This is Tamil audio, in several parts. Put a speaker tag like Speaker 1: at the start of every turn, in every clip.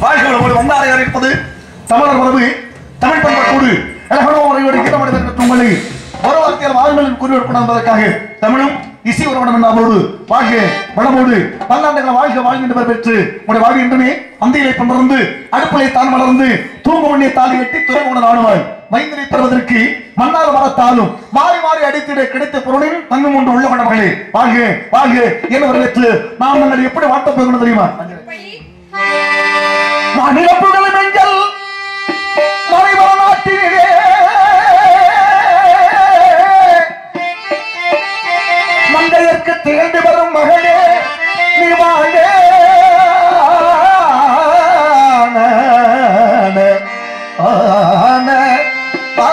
Speaker 1: வாழ்களோடு வந்தாரையார் இருப்பது தமிழர் மரபு தமிழ் பண்பாட்டோடு அழகான முறையோடு கீதமடைந்த உங்களை ஒரு வார்த்தையால் வாழ்களில் கூறியிருக்கணும் என்பதற்காக தமிழும் இசை உறவனம் என்பதோடு வாழ்க வளமோடு பல்லாண்டுகள் வாழ்க வாழ்கின்ற பெற்று உடைய வாழ்கின்றமே அந்தையிலே பன்றந்து அடுப்பிலே தான் வளர்ந்து தூங்க மண்ணியை தாலி வெட்டி துறைமுடன் ஆடுவாய் மைந்தனை பெறுவதற்கு மன்னால் மரத்தாலும் மாறி மாறி அடித்திட கிடைத்த பொருளில் தங்கும் ஒன்று உள்ள மகளே வாழ்க வாழ்க என்னவர்களுக்கு நாம் நாங்கள் எப்படி வாட்டப் போகணும் தெரியுமா மாநிலப்புகளை மெஞ்சல் மறைவர நாட்டினிலே மங்கையர்க்கு திகழ்ந்து வரும் மகளே நீ வாழ ஆன ஆ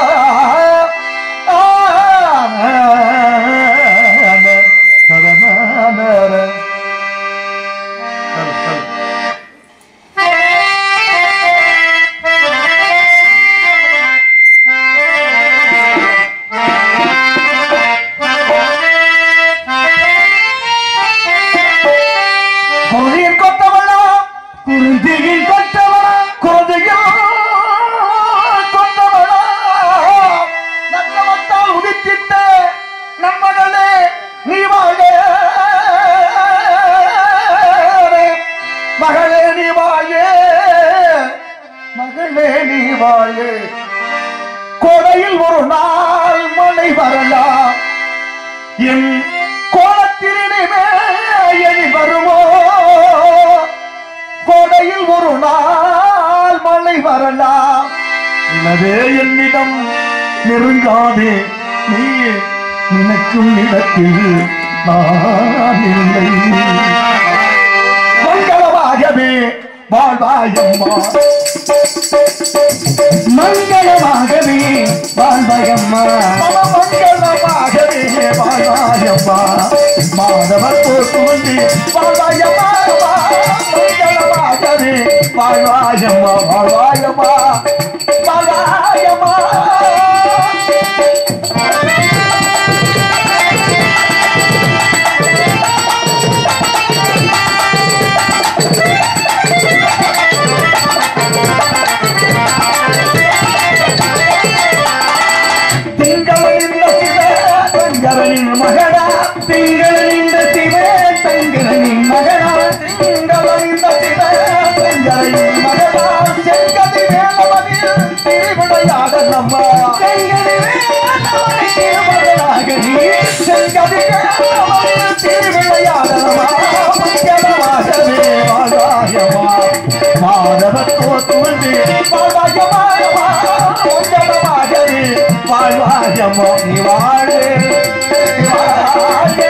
Speaker 1: கொடியின் கொத்தவளா குருந்தியின் கொத்தவளா குருந்தையும் கொத்தவளா நல்ல மத்தால் உதித்திட்ட நம்மகளே நீ வாழ மகளே நீ வாழ மகளே நீ வாழ கோடையில் ஒரு நாள் மழை வரலாம் என் கோலத்தினிமே எழி வருமோ கோடையில் ஒரு நாள் மழை வரலாம் எனவே என்னிடம் நெருங்காதே நீ நினைக்கும் இடத்தில் நான் இல்லை மங்களமாகவே வாழ்வாயம்மா மங்களமாகவே வாழ்வாயம்மா மங்களமாகவே வாழ்வாயம்மா மாதவர் போக்குவந்தி வாழ்வாயம்மா மங்களமாகவே வாழ்வாயம்மா வாழ்வாயம்மா வாழ்வாயம்மா திங்களின் சிவ தங்கரனின் மகடா திங்களின் சிவ தங்கரனின் மகடா திங்களின் சிவ தங்கரனின் மகடா செங்கதி வேலவனில் திருவிளையாட நம்ம செங்கதி வேலவனில் திருமகனாக நீ செங்கதி வேலவனில் திருவிளையாட நம்ம மங்களமாகவே வாழ்வாயமா மாதவத்தோ துவந்து வாழ்வாயமாயமா மங்களமாகவே வாழ்வாயமோ நீ வாழே நீ வாழே,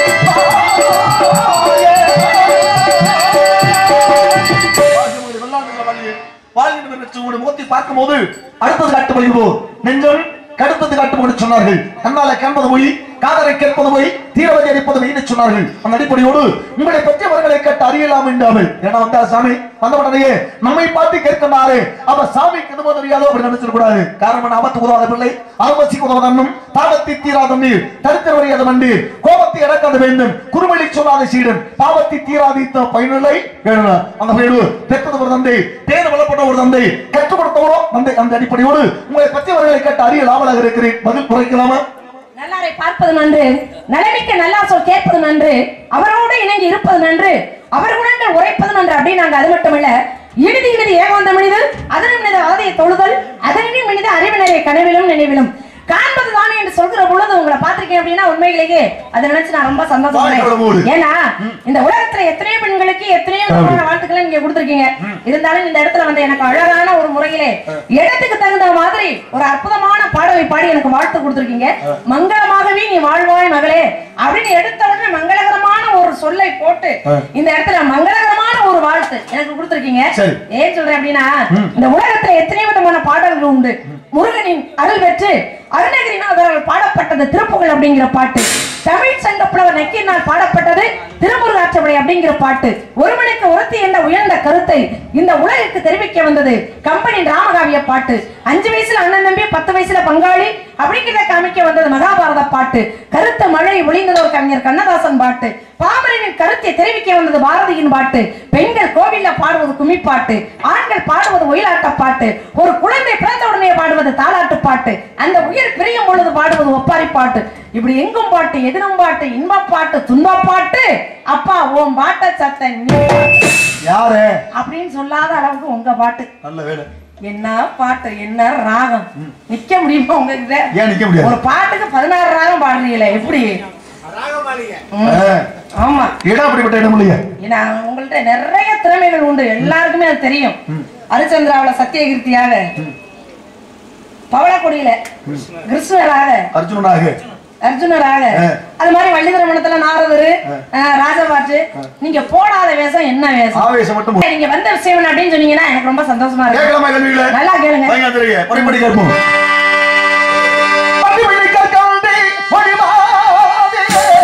Speaker 1: வாழே. வாழ்கின்ற பெற்று உங்களுடைய முகத்தை பார்க்கும்போது அடுத்தது காட்டு வழிபோர் நெஞ்சம் கடுத்தது காட்டும் சொன்னார்கள் கண்ணால காண்பது மொழி காதலை கேட்பது மொழி தீரவதி அடிப்பது மெய்னு சொன்னார்கள் அந்த அடிப்படையோடு உங்களை பற்றி அவர்களை கேட்டு அறியலாம் என்றாமல் ஏன்னா வந்தா சாமி வந்த உடனேயே நம்மை பார்த்து கேட்கின்றாரே அவ சாமிக்கு எதுவும் தெரியாதோ அப்படி நினைச்சிட கூடாது காரணம் என்ன, ஆபத்து உதவாத பிள்ளை அவசிக்கு உதவதன்னும் தாபத்தை தீராத நீர் தரித்திர வரையாத மண்டீர் கோபத்தை இறக்காத வேண்டும் குறுமொழி சொல்லாத சீடன் பாவத்தை தீராதித்த பயனில்லை வேணும் அந்த பேரு பெற்றது ஒரு தந்தை தேர் வளப்பட்ட ஒரு தந்தை கற்றுக் கொடுத்தவரோ தந்தை அந்த அடிப்படையோடு உங்களை பற்றி அவர்களை கேட்டு அறிய லாவலாக இருக்கிறேன் பதில் குறைக்கலாமா
Speaker 2: நல்லாரை பார்ப்பது நன்று நலமிக்க நல்லா சொல் கேட்பது நன்று அவரோடு இணங்கி இருப்பது நன்று அவர்களுடன் உரைப்பது நன்று அப்படின்னு நாங்க அது மட்டுமல்ல இறுதி இறுதி ஏகாந்த மனிதன் அதனும் மனித ஆதைய தொழுதல் அதனின் மனித அறிவினரை கனவிலும் நினைவிலும் காண்பது தானே என்று சொல்கிற பொழுது உங்களை பார்த்திருக்கேன் அப்படின்னா உண்மையிலேயே அதை நினைச்சு நான் ரொம்ப
Speaker 1: வாய்க்கோட மூடு.
Speaker 2: சந்தோஷப்படுறேன் ஏன்னா இந்த உலகத்துல எத்தனையோ பெண்களுக்கு எத்தனையோ விதமான வாழ்த்துக்களை நீங்க கொடுத்திருக்கீங்க இருந்தாலும் இந்த இடத்துல வந்து எனக்கு அழகான ஒரு முறையிலே இடத்துக்கு தகுந்த மாதிரி ஒரு அற்புதமான பாடலை பாடி எனக்கு வாழ்த்து கொடுத்திருக்கீங்க மங்களமாகவே நீ வாழ்வாய் மகளே அப்படின்னு எடுத்த உடனே மங்களகரமான ஒரு சொல்லை போட்டு இந்த இடத்துல மங்களகரமான ஒரு வாழ்த்து எனக்கு கொடுத்திருக்கீங்க
Speaker 1: சரி.
Speaker 2: ஏன் சொல்றேன் அப்படின்னா இந்த உலகத்துல எத்தனையோ விதமான பாடல்கள் உண்டு முருகனின் அருள் பெற்று அருணகிரிநாதரால் பாடப்பட்டது திருப்புகழ் அப்படிங்கிற பாட்டு தமிழ் சங்க புலவர் நக்கீரனால் பாடப்பட்டது திருமுருகாற்றபடை அப்படிங்கிற பாட்டு ஒருவனுக்கு ஒருத்தி என்ற உயர்ந்த கருத்தை இந்த உலகிற்கு தெரிவிக்க வந்தது கம்பனின் ராமகாவிய பாட்டு அஞ்சு வயசுல அண்ணன் தம்பி பத்து வயசுல பங்காளி அப்படிங்கிறத காமிக்க வந்தது மகாபாரத பாட்டு கருத்த மழை ஒளிந்ததோர் கவிஞர் கண்ணதாசன் பாட்டு பாமரனின் கருத்தை தெரிவிக்க வந்தது பாரதியின் பாட்டு பெண்கள் கோவில்ல பாடுவது கும்மி பாட்டு ஆண்கள் பாடுவது ஒயிலாட்ட பாட்டு ஒரு குழந்தை பிறந்த உடனே பாடுவது தாலாட்டு பாட்டு அந்த உயிர் பிரியும் பொழுது பாடுவது ஒப்பாரி பாட்டு இப்படி எங்கும் பாட்டு எதிரும் பாட்டு இன்பப் பாட்டு துன்பப் பாட்டு அப்பா உன் பாட்ட சத்த நீ
Speaker 1: யாரு
Speaker 2: அப்படின்னு சொல்லாத அளவுக்கு உங்க பாட்டு
Speaker 1: நல்ல வேலை
Speaker 2: என்ன பாட்டு என்ன ராகம் நிக்க முடியுமா உங்ககிட்ட
Speaker 1: ஏன் நிக்க முடியாது
Speaker 2: ஒரு பாட்டுக்கு பதினாறு ராகம் பாடுறீங்களே எப்படி ம்.
Speaker 1: ஆ,
Speaker 2: ஆமா
Speaker 1: இடம் அப்படிப்பட்ட இடம் இல்லையா
Speaker 2: ஏன்னா உங்கள்ட்ட நிறைய திறமைகள் உண்டு எல்லாருக்குமே அது தெரியும் ஹரிச்சந்திராவுல சத்தியகீர்த்தியாக பவளக்கொடியில கிருஷ்ணராக
Speaker 1: அர்ஜுனனாக
Speaker 2: அர்ஜுனராக
Speaker 1: ஆ.
Speaker 2: அது மாதிரி வள்ளிதரமணத்துல நாரதரு ராஜபாட்டு நீங்க போடாத வேஷம் என்ன வேஷம்
Speaker 1: ஆவேசம் மட்டும் போதும்.
Speaker 2: நீங்க வந்த விஷயம் என்ன அப்படின்னு சொன்னீங்கன்னா எனக்கு ரொம்ப சந்தோஷமா இருக்கு
Speaker 1: கேட்கலாமா கேள்விகளை
Speaker 2: நல்லா கேளுங்க
Speaker 1: வாங்க தெரியுங்க முறைப்படி கேட்போம் பட்டிமணி கற்காண்டே மணிமாதே.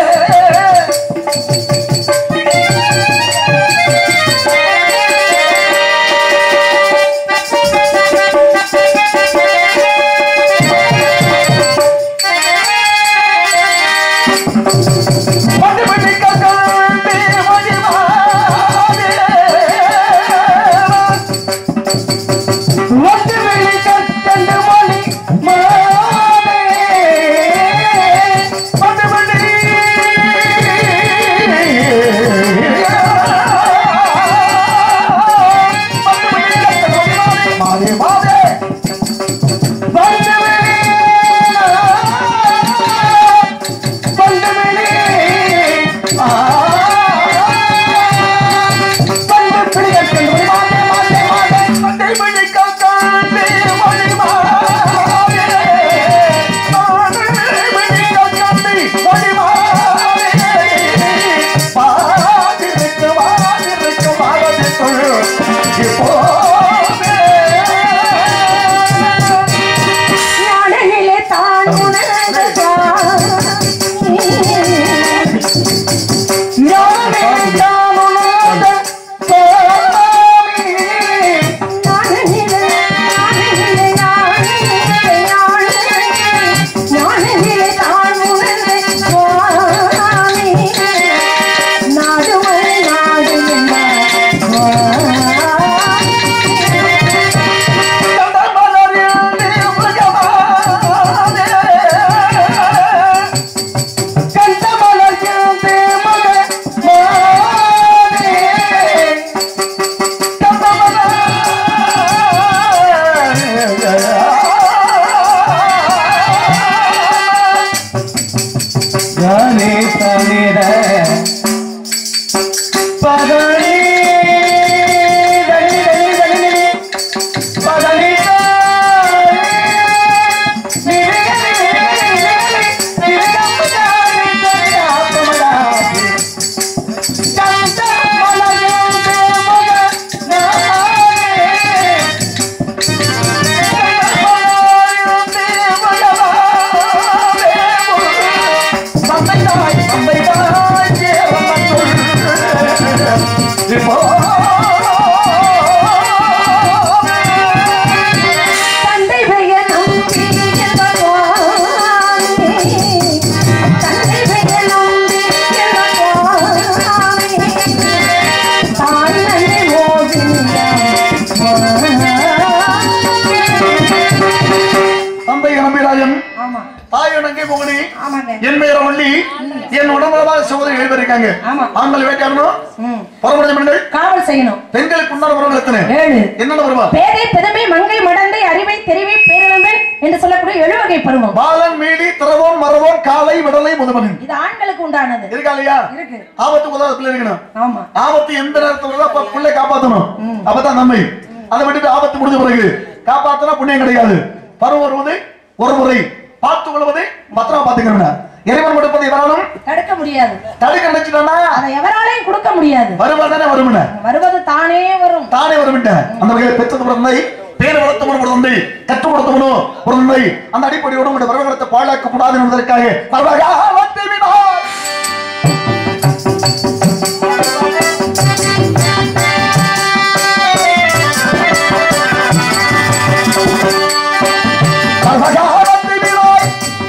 Speaker 1: பட்டிமணி கற்காண்டே மணிமாதே. ஒன்று வெள்ளி கற்கண்டு மணி மாதே. பட்டு மணி. பட்டு மணி கற்கண்டு மணி மாதே, மாதே. பட்டு மணி. பட்டு மணி. ஆ. பட்டு பிடி கற்கண்டு மணி மாதே, மாதே, மாதே. பட்டு பிடி கற்கண்டு மணி மாதே. பட்டு பிடி கற்கண்டு மணி மாதே. பாதிருக்கு, வாதிருக்கு, வாதிற்குள் இப்போதே.
Speaker 2: ஞானநிலை தான் உணர்ந்ததால்
Speaker 1: ஞானமே தானுணர்ந்த சுவாமி.
Speaker 2: ஞானநிலை, ஞானநிலை, ஞானநிலை, ஞானநிலை, ஞானநிலை தான் உணர்ந்த சுவாமி. நாடுவது நாடு என்ன சுவாமி.
Speaker 1: கண்டமலரில் மிருகமானே. கண்டமலரில் மிருகமானே. கண்டமலர். யானே தனிட பதனி தனி தனி தனி தனி
Speaker 2: தந்தை பெயர் நம்பி என்ற சுவாமி. தந்தை பெயர் நம்பி என்ற சுவாமி. தாய் நன்றி மோகினியா சுவாமி.
Speaker 1: தந்தை நம்பிராஜன்
Speaker 2: ஆமா
Speaker 1: தாய் வணங்கி போகணி
Speaker 2: ஆமாங்க
Speaker 1: என் பெயர் வள்ளி என் உடம்புல சகோதரி எழுதிருக்காங்க
Speaker 2: ஆமா.
Speaker 1: ஆண்கள் வேட்டையாடணும்
Speaker 2: ம்.
Speaker 1: பரமடைய பெண்கள்
Speaker 2: காவல் செய்யணும்
Speaker 1: பெண்களுக்கு உண்டான உறவுகள் எத்தனை
Speaker 2: ஏழு
Speaker 1: என்னென்ன வருவா
Speaker 2: பேதை பெருமை மங்கை மடந்தை அறிவை தெரிவை பேரிழம்பன் என்று சொல்லக்கூடிய எழுவகை பருவம்
Speaker 1: பாலன் மீடி திரவோன் மரவோன் காலை விடலை முதுமகன்
Speaker 2: இது ஆண்களுக்கு உண்டானது
Speaker 1: இருக்கா இல்லையா
Speaker 2: இருக்கு
Speaker 1: ஆபத்து உதவத்துல இருக்கணும்
Speaker 2: ஆமா
Speaker 1: ஆபத்து எந்த நேரத்துல வருதோ அப்ப பிள்ளை காப்பாத்தணும் அப்பதான் நன்மை அதை விட்டுட்டு ஆபத்து முடிஞ்ச பிறகு காப்பாத்தினா புண்ணியம் கிடையாது பருவம் வருவது ஒரு முறை பார்த்து கொள்வது பத்திரமா பாத்துக்கணும் இறைவன் கொடுப்பதை எவராலும்
Speaker 2: தடுக்க முடியாது
Speaker 1: தடுக்க நினைச்சிட்டா
Speaker 2: அதை எவராலையும் கொடுக்க முடியாது
Speaker 1: வருவா தானே வரும்
Speaker 2: வருவது தானே வரும்
Speaker 1: தானே வரும் அந்த வகையில் பெற்றது பிறந்தை பேர் வளர்த்தவனும் ஒரு தந்தை கற்றுக் கொடுத்தவனும் ஒரு தந்தை அந்த அடிப்படையோடு உங்களுடைய வரவழைத்த பாழாக்க கூடாது என்பதற்காக பரவகாலத்தை விடாய். பரவகாலத்தை விடாய்.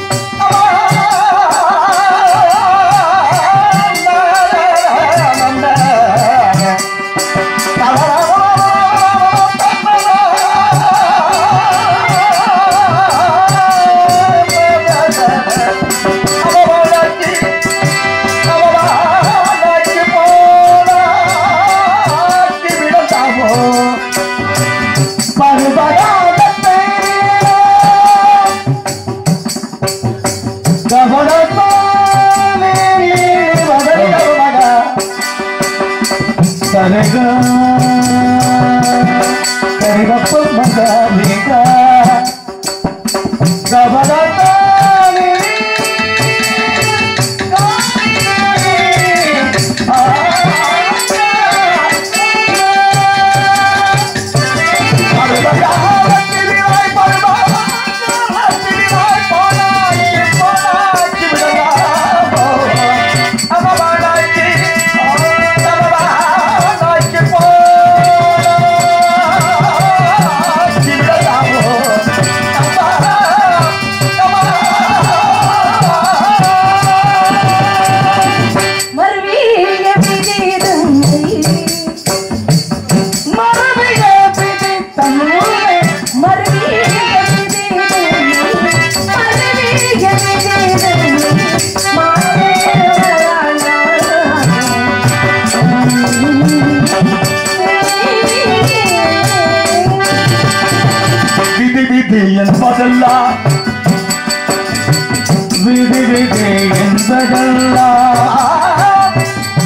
Speaker 3: సరిగా సరిగప్ప మగాలిగా గబడతాని
Speaker 2: மறுவீக விதிதம்
Speaker 3: మరవిగ పిది తన్నులే
Speaker 2: மறுவீக விதிதம் மறுவீக விதிதம்
Speaker 3: விதி விதி என்பதெல்லாம் விதி விதி என்பதெல்லாம்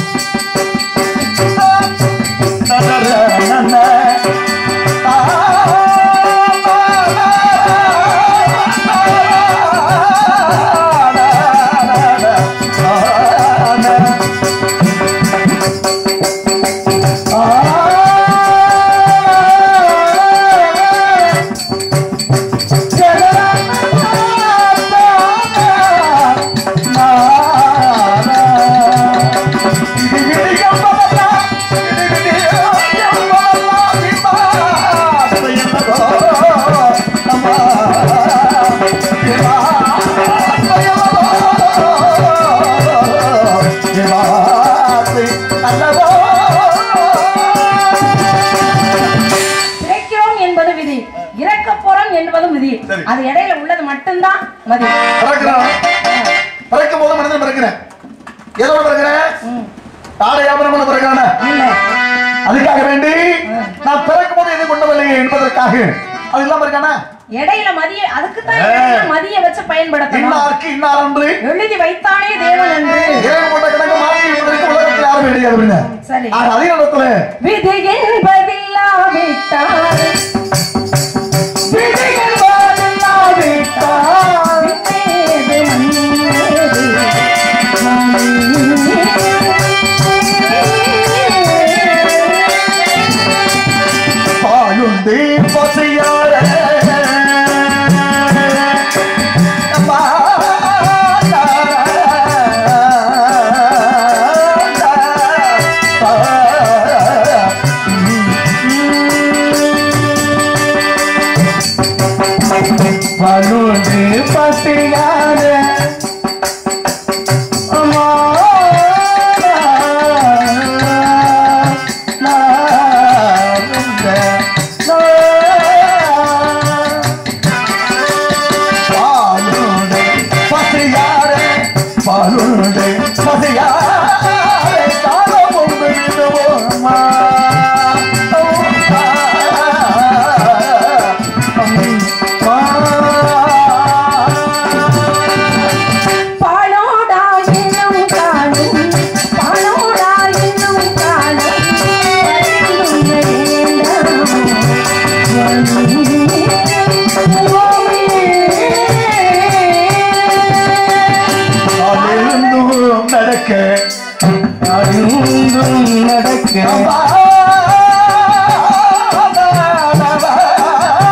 Speaker 2: கிடைக்கிறோம் என்பது விதி இறக்க போறோம் என்பதும் விதி
Speaker 1: சரி.
Speaker 2: அது இடையில உள்ளது மட்டும்தான் மதி
Speaker 1: பிறக்கிறான் பிறக்கும் போது மனிதன் பிறக்கிறேன் எதோட பிறக்கிறேன்
Speaker 2: ம்.
Speaker 1: ஆடை ஆபரணமான பிறக்கிறான
Speaker 2: இல்ல
Speaker 1: அதுக்காக வேண்டி நான் பிறக்கும் போது எதை கொண்டவில்லை என்பதற்காக அது இல்லாம இருக்கானா
Speaker 2: இடையில மதிய அதுக்கு தான்
Speaker 1: ஏ.
Speaker 2: மதிய வச்சு பயன்படுத்தணும்
Speaker 1: இன்னாருக்கு இன்னார் என்று
Speaker 2: எழுதி வைத்தானே தேவன் என்று
Speaker 1: இறைவன் கொண்ட கணக்கு மாற்றி வைப்பதற்கு உலகத்தில் யாரும் கிடையாது அப்படின்னு
Speaker 2: சரி
Speaker 1: ஆக அதே நேரத்துல
Speaker 2: விதி என்பதில்லாவிட்டால்
Speaker 3: விதி என்பதெல்லாம்
Speaker 2: விண்ணேது மண்ணேது
Speaker 1: பாயுண்டு பசியார
Speaker 3: பலுண்டு பசியார அம்மா
Speaker 1: பாலுண்டு பசியார பாலுண்டு பசியார காலம் விடுவோமா
Speaker 2: பாலோடா இன்னும் காணும் பாலோடா இன்னும் காணும் வருந்துங்க
Speaker 1: அழுந்தும் நடக்க
Speaker 3: அருந்தும் நடக்க
Speaker 1: அம்மா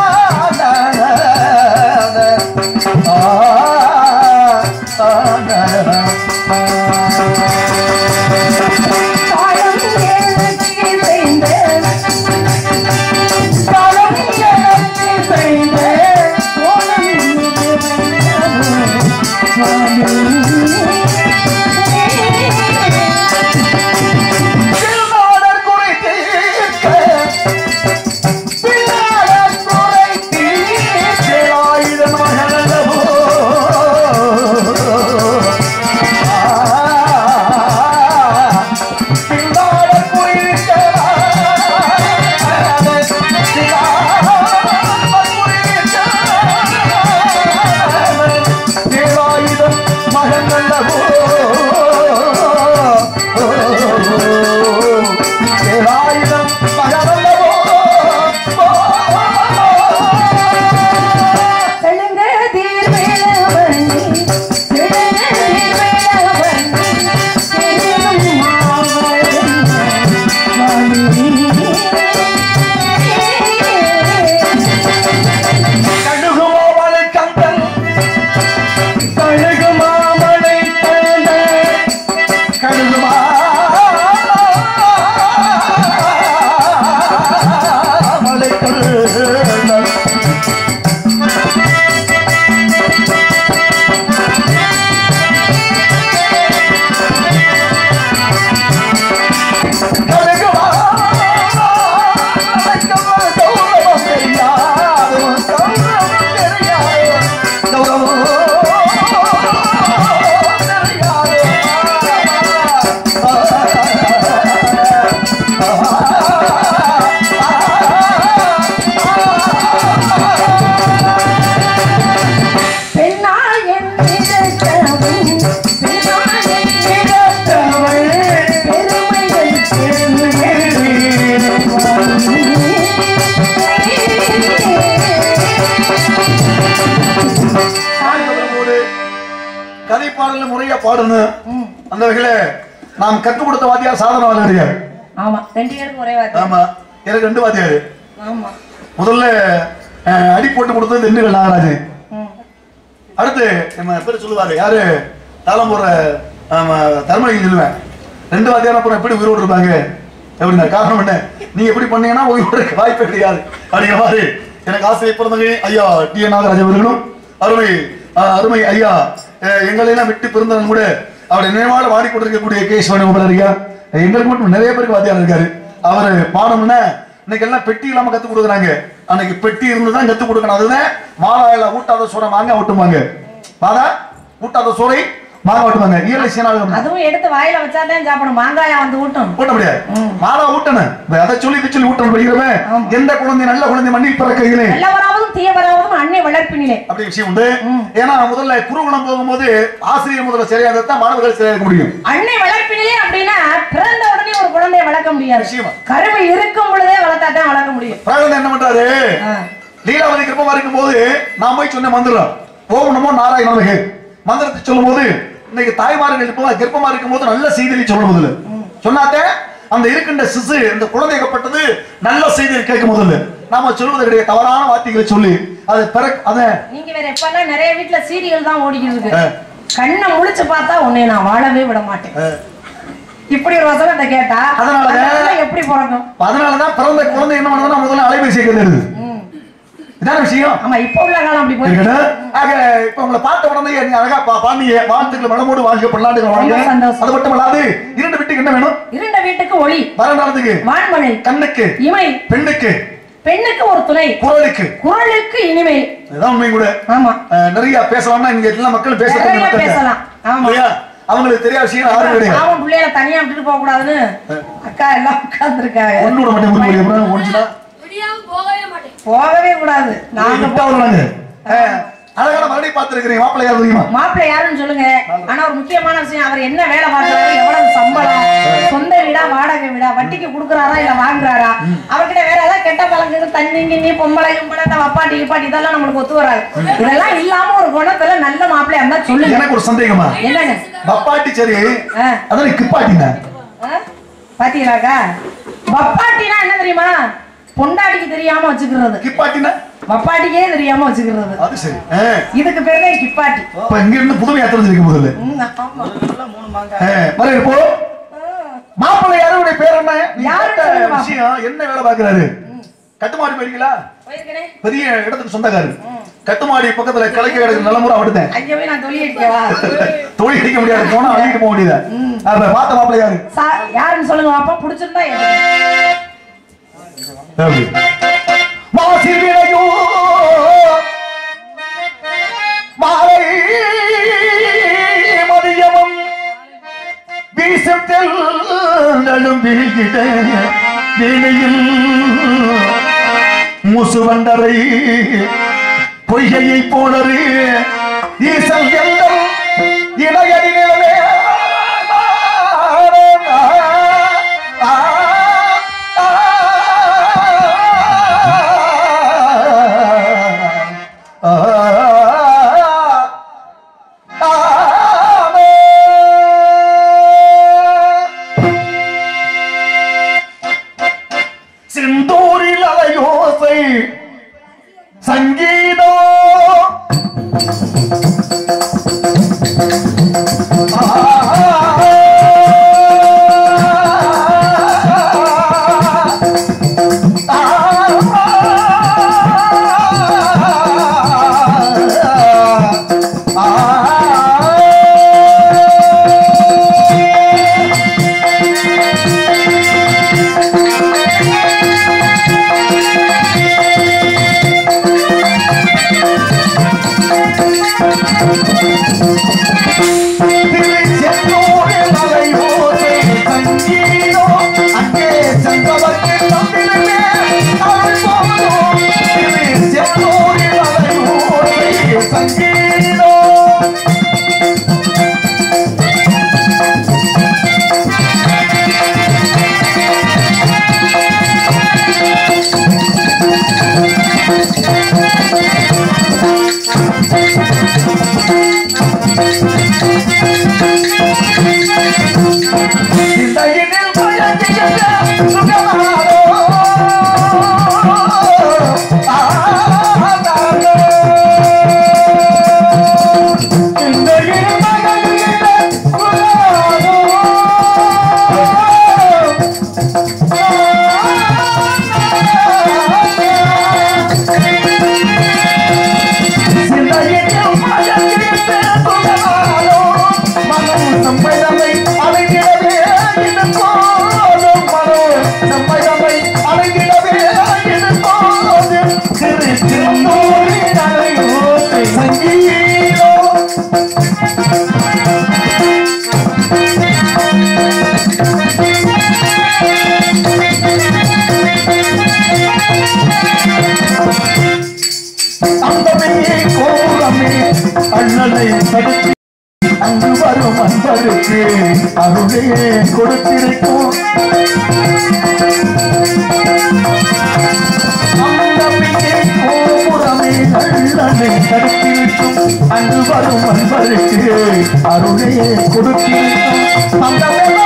Speaker 1: பாடல்ல முறையா பாடணும்
Speaker 2: ம்.
Speaker 1: அந்த வகையில நாம் கற்றுக் கொடுத்த வாத்தியார் சாதனை கிடையாது
Speaker 2: ஆமா ரெண்டு பேருக்கு ஒரே வார்த்தை
Speaker 1: ஆமா எனக்கு ரெண்டு வாத்தியாரு
Speaker 2: ஆமா
Speaker 1: முதல்ல அஹ், அடி போட்டு கொடுத்தது திண்டுக்கல் நாகராஜன்
Speaker 2: ம்.
Speaker 1: அடுத்து நம்ம பேர் சொல்லுவாரு யாரு தாளம் போடுற தர்மலிங்க சொல்லுவேன் ரெண்டு வாத்தியாரம் அப்புறம் எப்படி உயிரோடு இருப்பாங்க எப்படின்னா காரணம் என்ன நீங்க எப்படி பண்ணீங்கன்னா உயிரோடு இருக்க வாய்ப்பே கிடையாது அப்படிங்கிற மாதிரி எனக்கு ஆசிரியர் பிறந்தவங்க ஐயா டி என் நாகராஜ் அவர்களும் அருமை அஹ், அருமை ஐயா அஹ், எங்களை எல்லாம் விட்டு பிறந்தவங்க கூட அவருடைய நினைவாக வாடிக்கொண்டிருக்கக்கூடிய கேஸ் வேணுகோபால் ஐயா எங்களுக்கு மட்டும் நிறைய பேருக்கு வாத்தியார் இருக்காரு அவரு பாடம்னா இன்னைக்கு எல்லாம் பெட்டி இல்லாம கத்து கொடுக்குறாங்க அன்னைக்கு பெட்டி இருந்து தான் கத்து கொடுக்கணும் அதுதான் மாலாயில ஊட்டாத சோறை மாங்காய் ஊட்டுவாங்க மாதா ஊட்டாத சோறை மாங்காய் ஊட்டுவாங்க இயற்கை சீனாவில்
Speaker 2: அதுவும் எடுத்து வாயில வச்சாதான் சாப்பிடும் மாங்காயா வந்து ஊட்டும்
Speaker 1: ஊட்ட முடியாது மாதா ஊட்டணும் இப்ப அதை சொல்லி இதை சொல்லி ஊட்டணும் படிக்கிறவன்
Speaker 2: ஆமா.
Speaker 1: எந்த குழந்தை நல்ல குழந்தை மண்ணில் பிறக்கையிலே
Speaker 2: நல்லவராவதும் தீயவராவதும் அன்னை வளர்ப்பினிலே
Speaker 1: அப்படி விஷயம் உண்டு ஏன்னா முதல்ல குருகுலம் போகும்போது ஆசிரியர் முதல்ல சரியாக தான் மாணவர்கள் சரியாக இருக்க முடியும்
Speaker 2: அன்னை வளர்ப்பினிலே அப்படின்னா பிறந்த உடனே ஒரு குழந்தையை வளர்க்க முடியாது
Speaker 1: நிச்சயமா.
Speaker 2: கருவை இருக்கும் பொழுதே வளர்த்தா தான் வளர்க்க முடியும்
Speaker 1: பிரகலன் என்ன பண்றாரு
Speaker 2: ஆ.
Speaker 1: லீலாவதி கிருப்பமா இருக்கும் போது நான் போய் சொன்ன மந்திரம் ஓம் நமோ நாராயணனுக்கு மந்திரத்தை சொல்லும் போது இன்னைக்கு தாய்மார்கள் இப்போ கர்ப்பமா இருக்கும் போது நல்ல செய்தியை சொல்ல முதல்ல சொன்னாத்தே அந்த இருக்கின்ற சிசு இந்த குழந்தைக்கப்பட்டது நல்ல செய்தியை கேட்கும் முதல்ல நாம சொல்வது கிடையாது தவறான வார்த்தைகளை சொல்லி அது பிற அதை
Speaker 2: நீங்க வேற எப்பெல்லாம் நிறைய வீட்டுல சீரியல் தான் ஓடிக்கிட்டு இருக்கு
Speaker 1: ஆ.
Speaker 2: கண்ணை முழிச்சு பார்த்தா உன்னை நான் வாழவே விட மாட்டேன்
Speaker 1: அஹ்,
Speaker 2: இப்படி ஒரு வசனத்தை கேட்டா
Speaker 1: அதனால-
Speaker 2: அந்த பிள்ளை எப்படி பிறக்கும்
Speaker 1: அதனாலதான் பிறந்த குழந்தை என்ன பண்ணுதுன்னா முதல்ல அலைபேசி கேட்கிறது
Speaker 2: ம்.
Speaker 1: இதான விஷயம்
Speaker 2: ஆமா இப்ப உள்ள காலம் அப்படி போயிருக்கு
Speaker 1: இருக்கணும். ஆக இப்ப உங்களை பார்த்த உடனே நீ அழகா பா- பாண்டிய வாழ்த்துக்கள் வளமோடு வாழ்க பல்லாண்டுகள் வாழ்க
Speaker 2: ரொம்ப சந்தோஷம்.
Speaker 1: அது மட்டும் அல்லாது இரண்டு வீட்டுக்கு என்ன வேணும்
Speaker 2: இருண்ட வீட்டுக்கு ஒளி
Speaker 1: வருங்காலத்துக்கு
Speaker 2: வான்மழை
Speaker 1: கண்ணுக்கு
Speaker 2: இமை
Speaker 1: பெண்ணுக்கு
Speaker 2: பெண்ணுக்கு ஒரு துணை
Speaker 1: குரலுக்கு
Speaker 2: குரலுக்கு இனிமை
Speaker 1: இதுதான் உண்மை கூட
Speaker 2: ஆமா
Speaker 1: அஹ், நிறைய பேசலாம்னா இங்க எல்லா மக்களும் பேச
Speaker 2: நிறைய பேசலாம் ஆமா
Speaker 1: அவங்களுக்கு தெரியாத விஷயம் யாரும் கிடையாது
Speaker 2: பாவம் பிள்ளைகளை தனியா விட்டுட்டு போக கூடாதுன்னு அக்கா எல்லாம் உட்கார்ந்து இருக்காங்க
Speaker 1: ஒண்ணு விட மாட்டேன் முருகன் அப்புறம் ஒடிச்சுனா
Speaker 4: விடியாம போகவே மாட்டேன்
Speaker 2: போகவே கூடாது நாங்க
Speaker 1: விட்டா வருவாங்க அஹ், அழகான மறுபடியும் பார்த்திருக்கிறீங்க மாப்பிள்ளை யார் தெரியுமா
Speaker 2: மாப்பிள்ளை யாருன்னு சொல்லுங்க ஆனா ஒரு முக்கியமான விஷயம் அவர் என்ன வேலை பார்க்கறாரு எவ்வளவு சம்பளம் சொந்த வீடா வாடகை வீடா வட்டிக்கு குடுக்கறாரா இல்ல வாங்குறாரா அவர்கிட்ட வேற ஏதாவது கெட்ட பழக்கங்கள் தண்ணி கிண்ணி பொம்பளை கும்பளை இந்த வப்பாட்டி கிப்பாட்டி இதெல்லாம் நம்மளுக்கு ஒத்து வராது இதெல்லாம் இல்லாம ஒரு குணத்துல நல்ல மாப்பிள்ளையா இருந்தா சொல்லுங்க
Speaker 1: எனக்கு ஒரு சந்தேகமா
Speaker 2: என்னங்க
Speaker 1: பப்பாட்டி சரி
Speaker 2: ஆ,
Speaker 1: அதான் கிப்பாட்டிங்க
Speaker 2: ஆ? பாத்தீங்களாக்கா வப்பாட்டினா என்ன தெரியுமா பொண்டாட்டிக்கு தெரியாம வச்சுக்கிறது
Speaker 1: கிப்பாட்டினா
Speaker 2: வப்பாட்டிக்கே தெரியாம வச்சுக்கிறது
Speaker 1: அது சரி அஹ்,
Speaker 2: இதுக்கு பேரே கிப்பாட்டி
Speaker 1: இப்ப இங்க இருந்து புதுமையா தெரிஞ்சிருக்கு முதல்ல
Speaker 2: ம், ஆமா.
Speaker 1: அஹ், மறுபடியும் இப்போ மாப்பிள்ளை யாருடைய பேர் என்ன நீ
Speaker 2: யாரு
Speaker 1: கேட்ட
Speaker 2: சொல்லுங்க பாப்போம்.
Speaker 1: விஷயம் என்ன வேலை பாக்குறாரு கட்டுமாடி போயிருக்கீங்களா
Speaker 2: போயிருக்கனே
Speaker 1: பெரிய இடத்துக்கு சொந்தக்காரு கட்டுமாடி பக்கத்துல கிழக்கு கிடக்கு நிலமுறை அப்படித்தேன்
Speaker 2: அங்க போய் நான் தொழில் அடிக்கவா
Speaker 1: தொழில் அடிக்க முடியாது போனா அள்ளிட்டு போக முடியாது அப்ப பார்த்த மாப்பிள்ளை யாரு
Speaker 2: சா- யாருன்னு சொல்லுங்க பாப்பா பிடிச்சிருந்தா எடுங்க.
Speaker 1: எப்படி? மாசி விளையோ மாலை மதியமும் வீசும் தெல்லும் வீழ்கிட வீணையில் முசுவண்டரை பொய்கையை போனரு ஈசல் எல்லும் இளையடி நிலவே செந்தூரில் அலையோசை சங்கீதம் ஆ
Speaker 3: நல்லனை தடுத்து அங்கு வரும் அன்பருக்கு அருளே கொடுத்திருக்கும் அந்தமிக்கே கோபுரமே நல்லனை தடுத்திருக்கும் அங்கு வரும் அன்பருக்கு அருளே கொடுத்திருக்கும் அந்த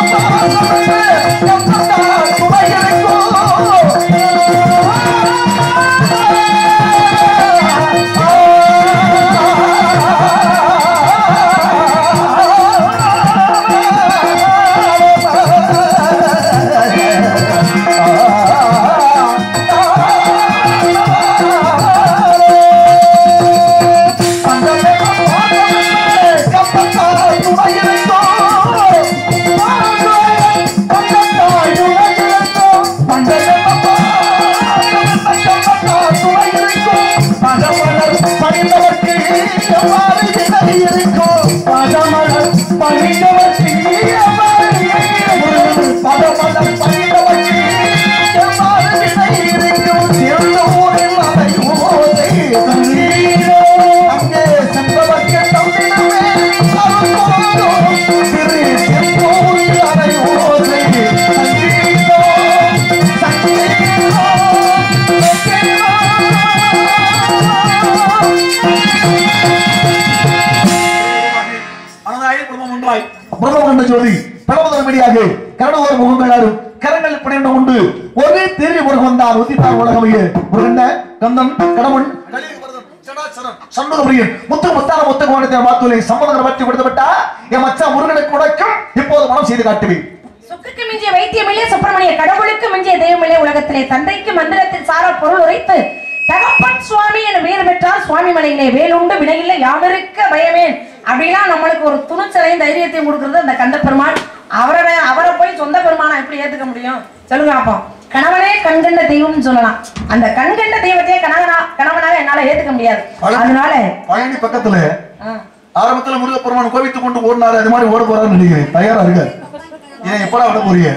Speaker 3: அங்கே சென்றவர்க்கு தந்திடமே அருள்போதும் திரு செம்போல் அறை ஓசை சங்கீதம்
Speaker 1: அனதாய் குடும்பம் ஒன்றாய் பிரபலம் கண்ட ஜோதி பிரபலமடியாக கரணவர் முகங்களாரும் கரங்கள் பிணைந்த உண்டு ஒரே தேர்வு முருகன் வந்தார் உதித்தார் உலகமையே முருகண்ட கந்தன் கடவுள் சண்முகபிரியன் முத்து முத்தான முத்து கோணத்தை மாத்துவலை சம்மதங்களை பற்றி விடுத்துவிட்டா என் மச்சா முருகனுக்கு உடைக்கும் இப்போது மனம் செய்து காட்டுவேன்
Speaker 2: சுக்குக்கு மிஞ்சிய வைத்தியமில்லே சுப்பிரமணிய கடவுளுக்கு மிஞ்சிய தெய்வமில்லே உலகத்திலே தந்தைக்கு மந்திரத்தில் சாரா பொருள் உரைத்து தகப்பன் சுவாமி என வேறு பெற்றால் சுவாமி மலையிலே வேலுண்டு வினையில்லை யாவருக்க பயமேன் அப்படிலாம் நம்மளுக்கு ஒரு துணிச்சலையும் தைரியத்தையும் கொடுக்கறது அந்த கந்த பெருமாள் அவரை அவரை போய் சொந்த பெருமானா எப்படி ஏத்துக்க முடியும் சொல்லுங்க அப்போ கணவனே கண்கண்ட தெய்வம்னு சொல்லலாம் அந்த கண்கண்ட தெய்வத்தையே கணவனா கணவனாக என்னால ஏத்துக்க முடியாது அதனால
Speaker 1: பழனி பக்கத்துல
Speaker 2: ஆ,
Speaker 1: ஆரம்பத்துல முருகப்பெருமான் கோவித்துக் கொண்டு ஓடினாரு அது மாதிரி ஓட போறாருன்னு நினைக்கிறேன் தயாரா இருக்க ஏன் எப்படா விட போறீங்க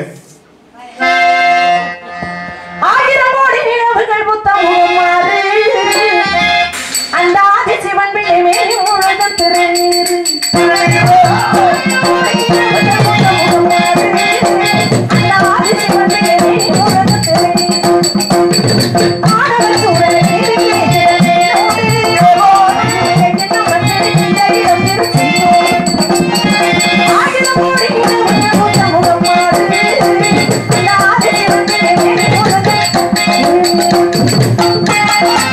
Speaker 2: ஆயிரம் கோடி நிலவுகள் புத்தமும் மாறு அந்த ஆதி சிவன் பிள்ளை மேலே முழுதும் திருநீரு அந்த ஆதி சிவன் பிள்ளை மேலே முழுதும் திருநீரு ஆடவர் சூழலை நீரிலே திறந்தேனோடு, எண்ணம் வந்து இடையிடம் திருச்செந்தோடு. ஆயிரம் கோடி நிலவுகள் புத்தமுகம் மாறு அந்த ஆதி சிவன் பிள்ளை மேலே முழுதும் திருநீரு.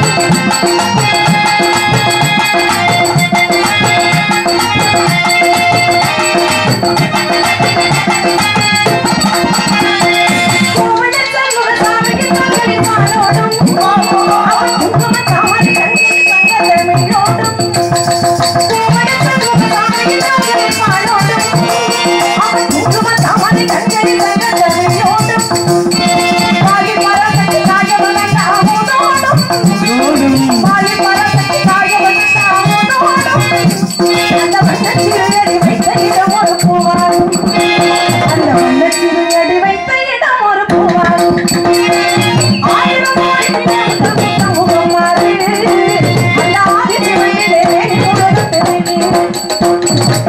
Speaker 2: அந்த வண்ணச்சிறுயடி வைத்த இடம் ஒரு பூவாரும் அந்த வண்ணச்சிறுயடி வைத்த இடம் ஒரு பூவாரும் ஆயிரம் கோடி நிலவுகள் புத்த முகம் மாறு. அந்த ஆதி சிவனிலே வேண்டி முழுதும் திருநீர்.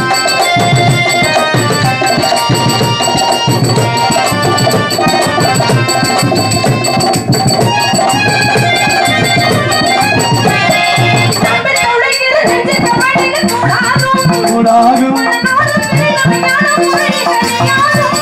Speaker 2: நம்பி தொலைகிற நெஞ்சில் தமிழில் கூடாதும்.
Speaker 3: கூடாகும்
Speaker 2: மனநாடும் இளமையான முறைகள் யாரும்.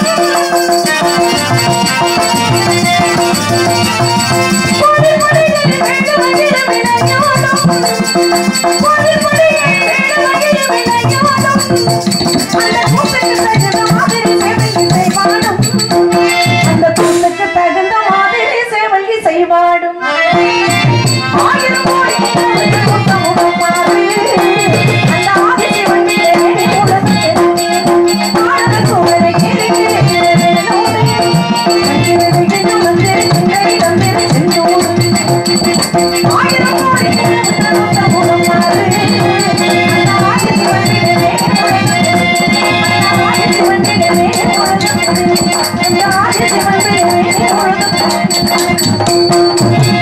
Speaker 2: பொடி பொடிகளில் வேண்டுவதிலும் இளைஞானம். பொடி பொடிகளில் வேண்டுவதிலும் இளைஞானம். அந்த கூத்துக்கு தகுந்த மாதிரி சேவல் இசை பாடும். அந்த கூத்துக்கு தகுந்த மாதிரி சேவல் இசை பாடும். ஆயிரம் கோடி நிலவுகள் புத்த முகம் மாறு. அந்த ஆதி சிவன் பிள்ளை உலகு தெரிந்து. ஆனந்த சூழலை கிளி கிளி கிளவேலோடு. கண்கிறது கிண்ணும் வந்து கிண்டை தந்திர செந்தூர். ஆயிரம் கோடி நிலவுகள் புத்த முகம் மாறு. அந்த ஆதி சிவன் பிள்ளை அந்த ஆதி சிவன் பிள்ளை உலகு தெரிந்து. அந்த ஆதி சிவன் பிள்ளை உலகு தெரிந்து.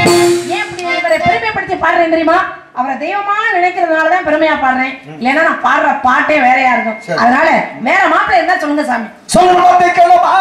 Speaker 2: பாடுறேன் தெரியுமா அவரை தெய்வமா நினைக்கிறதுனாலதான் பெருமையா பாடுறேன் இல்லைன்னா நான் பாடுற பாட்டே வேறையா இருக்கும்
Speaker 1: சரி.
Speaker 2: அதனால வேற மாப்பிள்ளை இருந்தா சொல்லுங்க சாமி
Speaker 1: சொல்லுங்க வார்த்தை கேளப்பா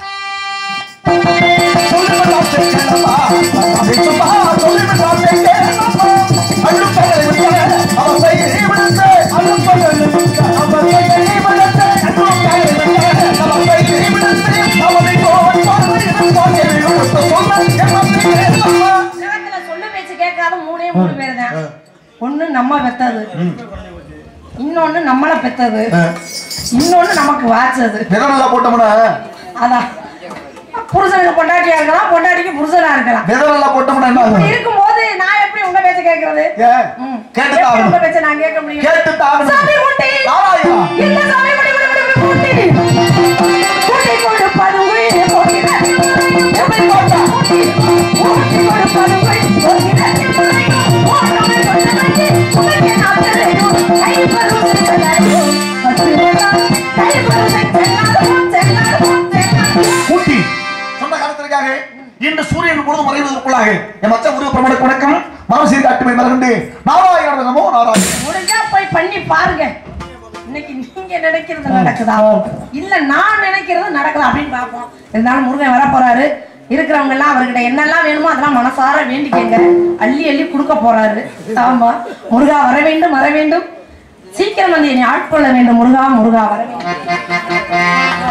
Speaker 1: சொல்லுங்க வார்த்தை கேளப்பா அதை சும்மா சொல்லுங்க வார்த்தை கேளப்பா அழுத்தங்களை விட அவசை விடுத்து அழுத்தங்களை விட்டு அவசை விடுத்து அழுத்தங்களை விட்டு அவசை விடுத்து அவனை கோவம் பார்த்து பார்த்து விடுத்து சொல்ல என்ன கேளப்பா
Speaker 2: உலகத்துல சொல்லு பேச்சு கேட்காத மூணே மூணு பேர் தான் ஒண்ணு நம்ம பெத்தது இன்னொன்னு நம்மள பெத்தது இன்னொன்னு நமக்கு வாச்சது
Speaker 1: விதநல்லா போட்டோம்னா
Speaker 2: அதான் புருஷனுக்கு பொண்டாட்டியா இருக்கலாம் பொண்டாட்டிக்கு புருஷனா இருக்கலாம்
Speaker 1: விதநல்லா போட்டோம்னா என்ன
Speaker 2: இப்படி
Speaker 1: ஆகும்
Speaker 2: இருக்கும்போது நான் எப்படி உங்க பேச்ச கேக்குறது
Speaker 1: ஏன்
Speaker 2: ம்.
Speaker 1: கேட்டு
Speaker 2: எப்படி
Speaker 1: தான்
Speaker 2: உங்க பேச்ச நான் கேட்க முடியும்
Speaker 1: கேட்டு தான்
Speaker 2: சாமி குட்டி
Speaker 1: நாராயணா
Speaker 2: இல்ல சாமி குட்டி குட்டி குட்டி குட்டி குட்டி கொடுப்பது உயிரை போகிறது எப்படி போட்டா குட்டி குட்டி கொடுப்பது உயிரை போகிறது ஓட்டமே சொன்னது உனக்கு நான் தெரியும் கை பருவம் செல்லாது பத்து கை பருவம் செல்லாது செல்லாது செல்லாது
Speaker 1: கூட்டி சொந்த காலத்திற்காக இன்று சூரியன் பொழுது மறைவதற்குள்ளாக என் மச்ச முருக பிரமண வணக்கம் மானசீர் காட்டுமை மலர்ந்து நாராயண நமோ நாராயண
Speaker 2: முடிஞ்சா போய் பண்ணி பாருங்க இன்னைக்கு நீங்க நினைக்கிறது நடக்குதா இல்ல நான் நினைக்கிறது நடக்குதா அப்படின்னு பார்ப்போம் இருந்தாலும் முருகன் வர போறாரு இருக்கிறவங்க எல்லாம் அவர்கிட்ட என்னெல்லாம் வேணுமோ அதெல்லாம் மனசார வேண்டிக்கங்க அள்ளி அள்ளி கொடுக்க போறாரு ஆமா முருகா வர வேண்டும் வர வேண்டும் சீக்கிரம் வந்து என்னை ஆட்கொள்ள வேண்டும் முருகா முருகா வர வேண்டும்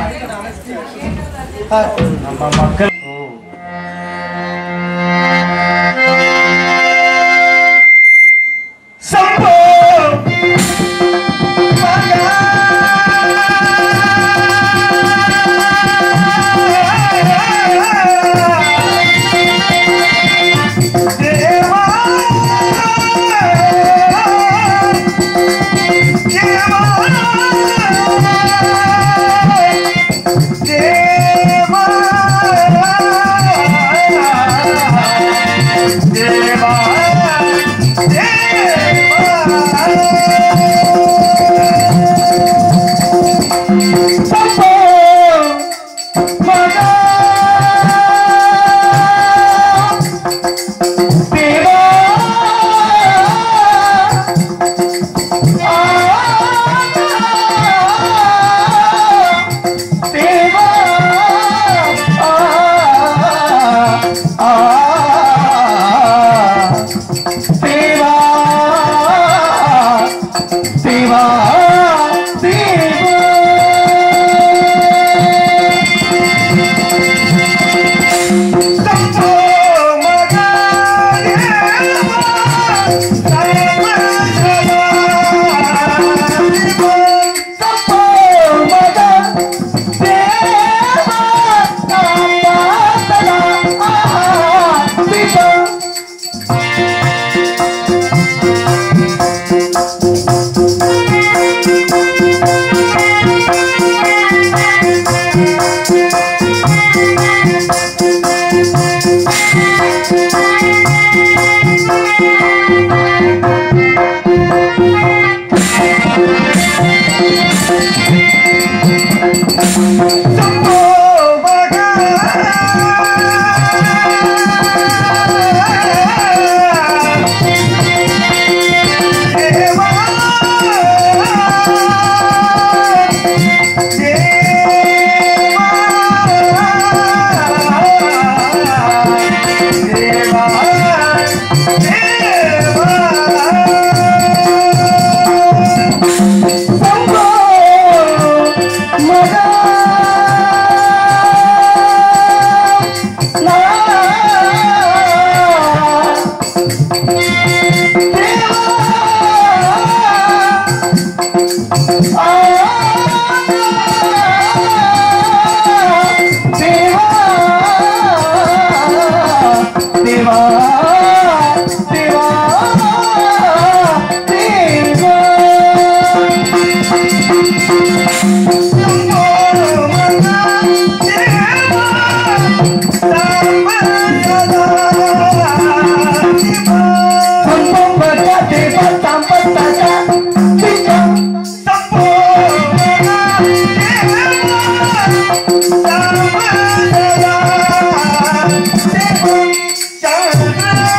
Speaker 1: சம்போ
Speaker 3: Thank you.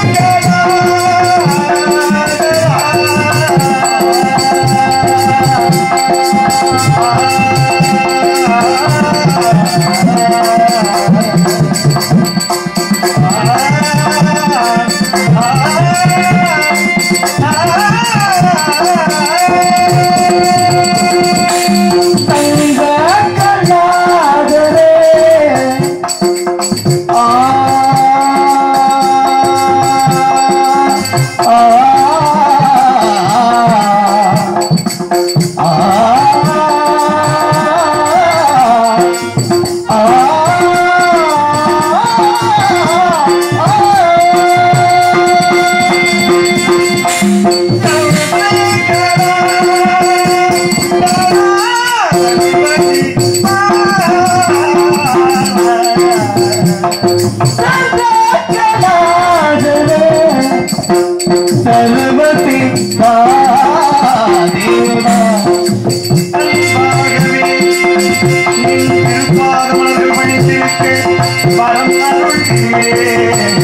Speaker 3: சர்வசித்தா தேவா
Speaker 1: அன்பாகவே நின் திருப்பாதமலர்கள் பணிந்திருக்க வரம் அருள்கிறே.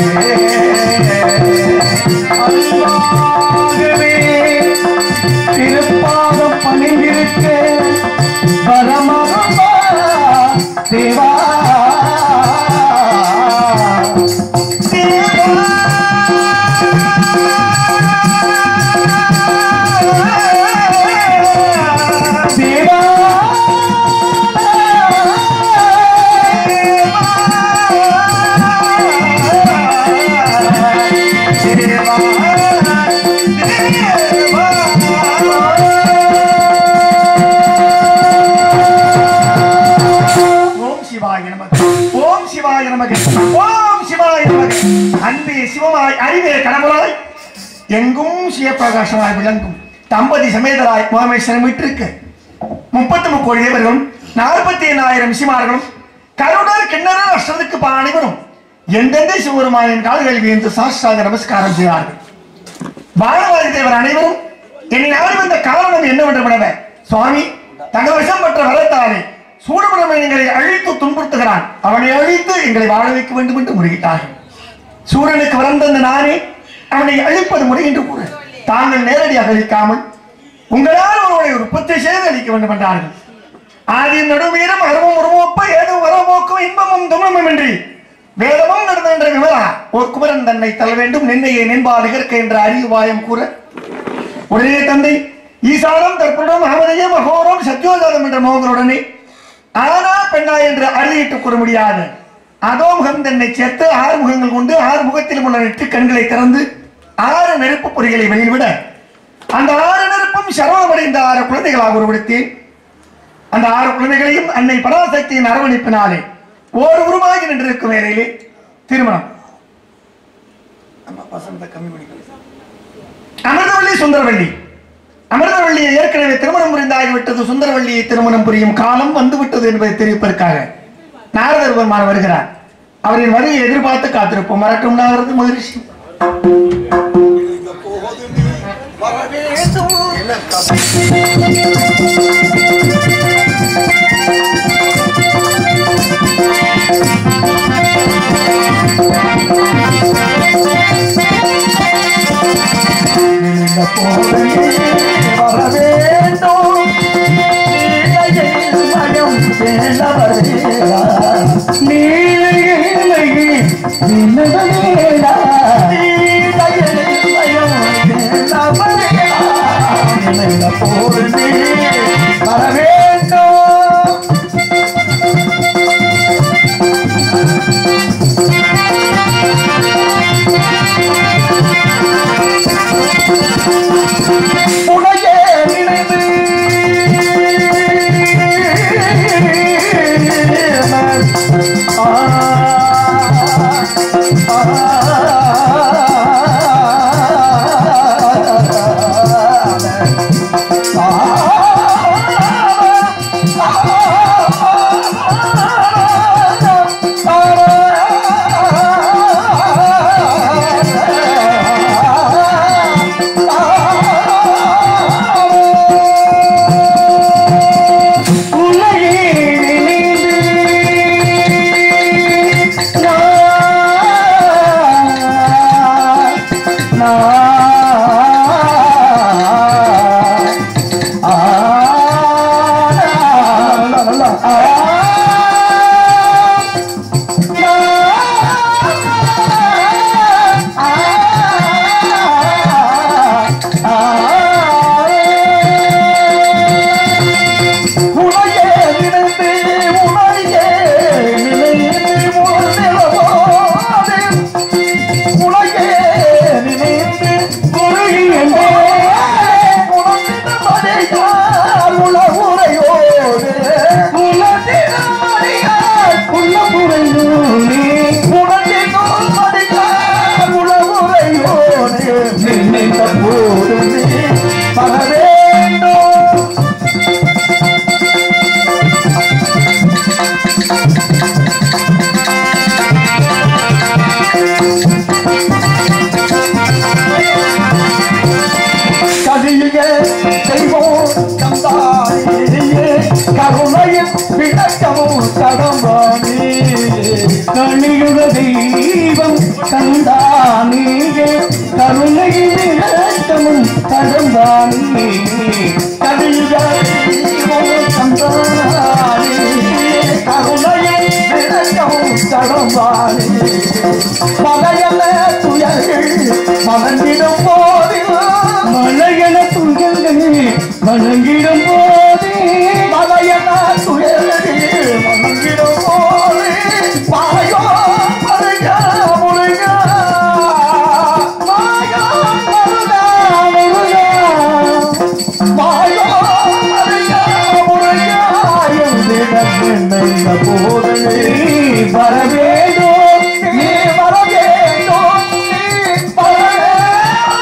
Speaker 3: அன்பாகவே திருப்பாதம் பணிந்திருக்க வரமருமா தேவா தேவா
Speaker 1: ஓம் சிவாய நமக ஓம் சிவாய நமக ஓம் சிவாய நமக அன்பே சிவமாய் அறிவே கடவுளாய் எங்கும் சிவப்பிரகாசமாய் விளங்கும் தம்பதி சமேதராய் மாமேஸ்வரம் விட்டிருக்க முப்பத்தி முக்கோடி தேவர்களும் நாற்பத்தி எண்ணாயிரம் சிமார்களும் கருடர் கிண்ணறர் அஷ்டத்துக்கு பாணிவரும் எந்தெந்த சிவருமானின் கால்களில் வீழ்ந்து சாஸ்திராக நமஸ்காரம் செய்வார்கள் பாரவாதி தேவர் அனைவரும் என்னை நாடி வந்த காரணம் என்னவென்று விடவ சுவாமி தங்கள் விஷம் பெற்ற வரத்தாலே சூடுபுரமை எங்களை அழித்து துன்புறுத்துகிறான் அவனை அழித்து எங்களை வாழ வைக்க வேண்டும் என்று முறையிட்டார்கள் சூரனுக்கு வளர்ந்த நானே அவனை அழிப்பது முறை என்று கூற தாங்கள் நேரடியாக அழிக்காமல் உங்களால் ஒருவனை உற்பத்தி செய்து அளிக்க வேண்டும் என்றார்கள் ஆதியும் நடுவீரம் அருவம் உருவப்ப ஏதும் வரமோக்கும் இன்பமும் துமமும் இன்றி வேதமும் நடந்த விமலா ஓர் குமரன் தன்னை தள்ள வேண்டும் நின்னையை நின்பாடு இருக்க என்ற அறிவாயம் கூற ஒரே தந்தை ஈசானம் தற்புடம் அகமதையும் அகோரம் சத்யோஜாதம் என்ற மோகனுடனே ஆனா பெண்ணா என்று அறிவிட்டு கூற முடியாது அதோ முகம் தன்னை சேர்த்து ஆறு முகங்கள் கொண்டு ஆறு முகத்திலும் உள்ள எட்டு கண்களை திறந்து ஆறு நெருப்பு பொறிகளை வெளியிட அந்த ஆறு நெருப்பும் சரவணமடைந்த ஆறு குழந்தைகளாக உருவெடுத்தேன் அந்த ஆறு குழந்தைகளையும் அன்னை பராசக்தியின் அரவணைப்பினாலே ஓர் உருவாகி நின்றிருக்கும் வேலையிலே திருமணம் அம்மா, வசந்த கம்மி பண்ணிக்கோ. அமிர்தவள்ளி சுந்தரவள்ளி அமிர்தவள்ளியை ஏற்கனவே திருமணம் புரிந்தாகிவிட்டது சுந்தரவள்ளியை திருமணம் புரியும் காலம் வந்துவிட்டது என்பதை தெரிவிப்பதற்காக நாரதர் பெருமான் வருகிறார் அவரின் வருகையை எதிர்பார்த்து காத்திருப்போம் மறக்கும் நாரது மகரிஷி
Speaker 3: இந்த போதே வர வேண்டும் நீலையில் மயம் வேண்டவரேடா நீலையில் நின்னவரேடா நீலையில் மயம் வேண்டவரேடா இந்த போதே வர வேண்டும் உனையே நினைந்து ஆ, ஆ, உனையே நினைந்து உனையே நினைந்து உணர்ந்தே உனையே நினைந்து கருணை விளக்கமும் கடந்தானே கவிதானே தந்தானே கருணையை விளக்கமும் கடந்தானே மலையல துயர்கள் மலர்ந்திடும் போதில் மலையல துயர்கள் மலங்கிடும் போதே மலையல துயர்கள் மலங்கிடும் போதே பாயோ மருகா முருகா மாயா மருகா முருகா மாயோ மருகா முருகா எந்த போதே வரவேண்டும் நீ வரவேண்டும் நீ வரவேண்டும்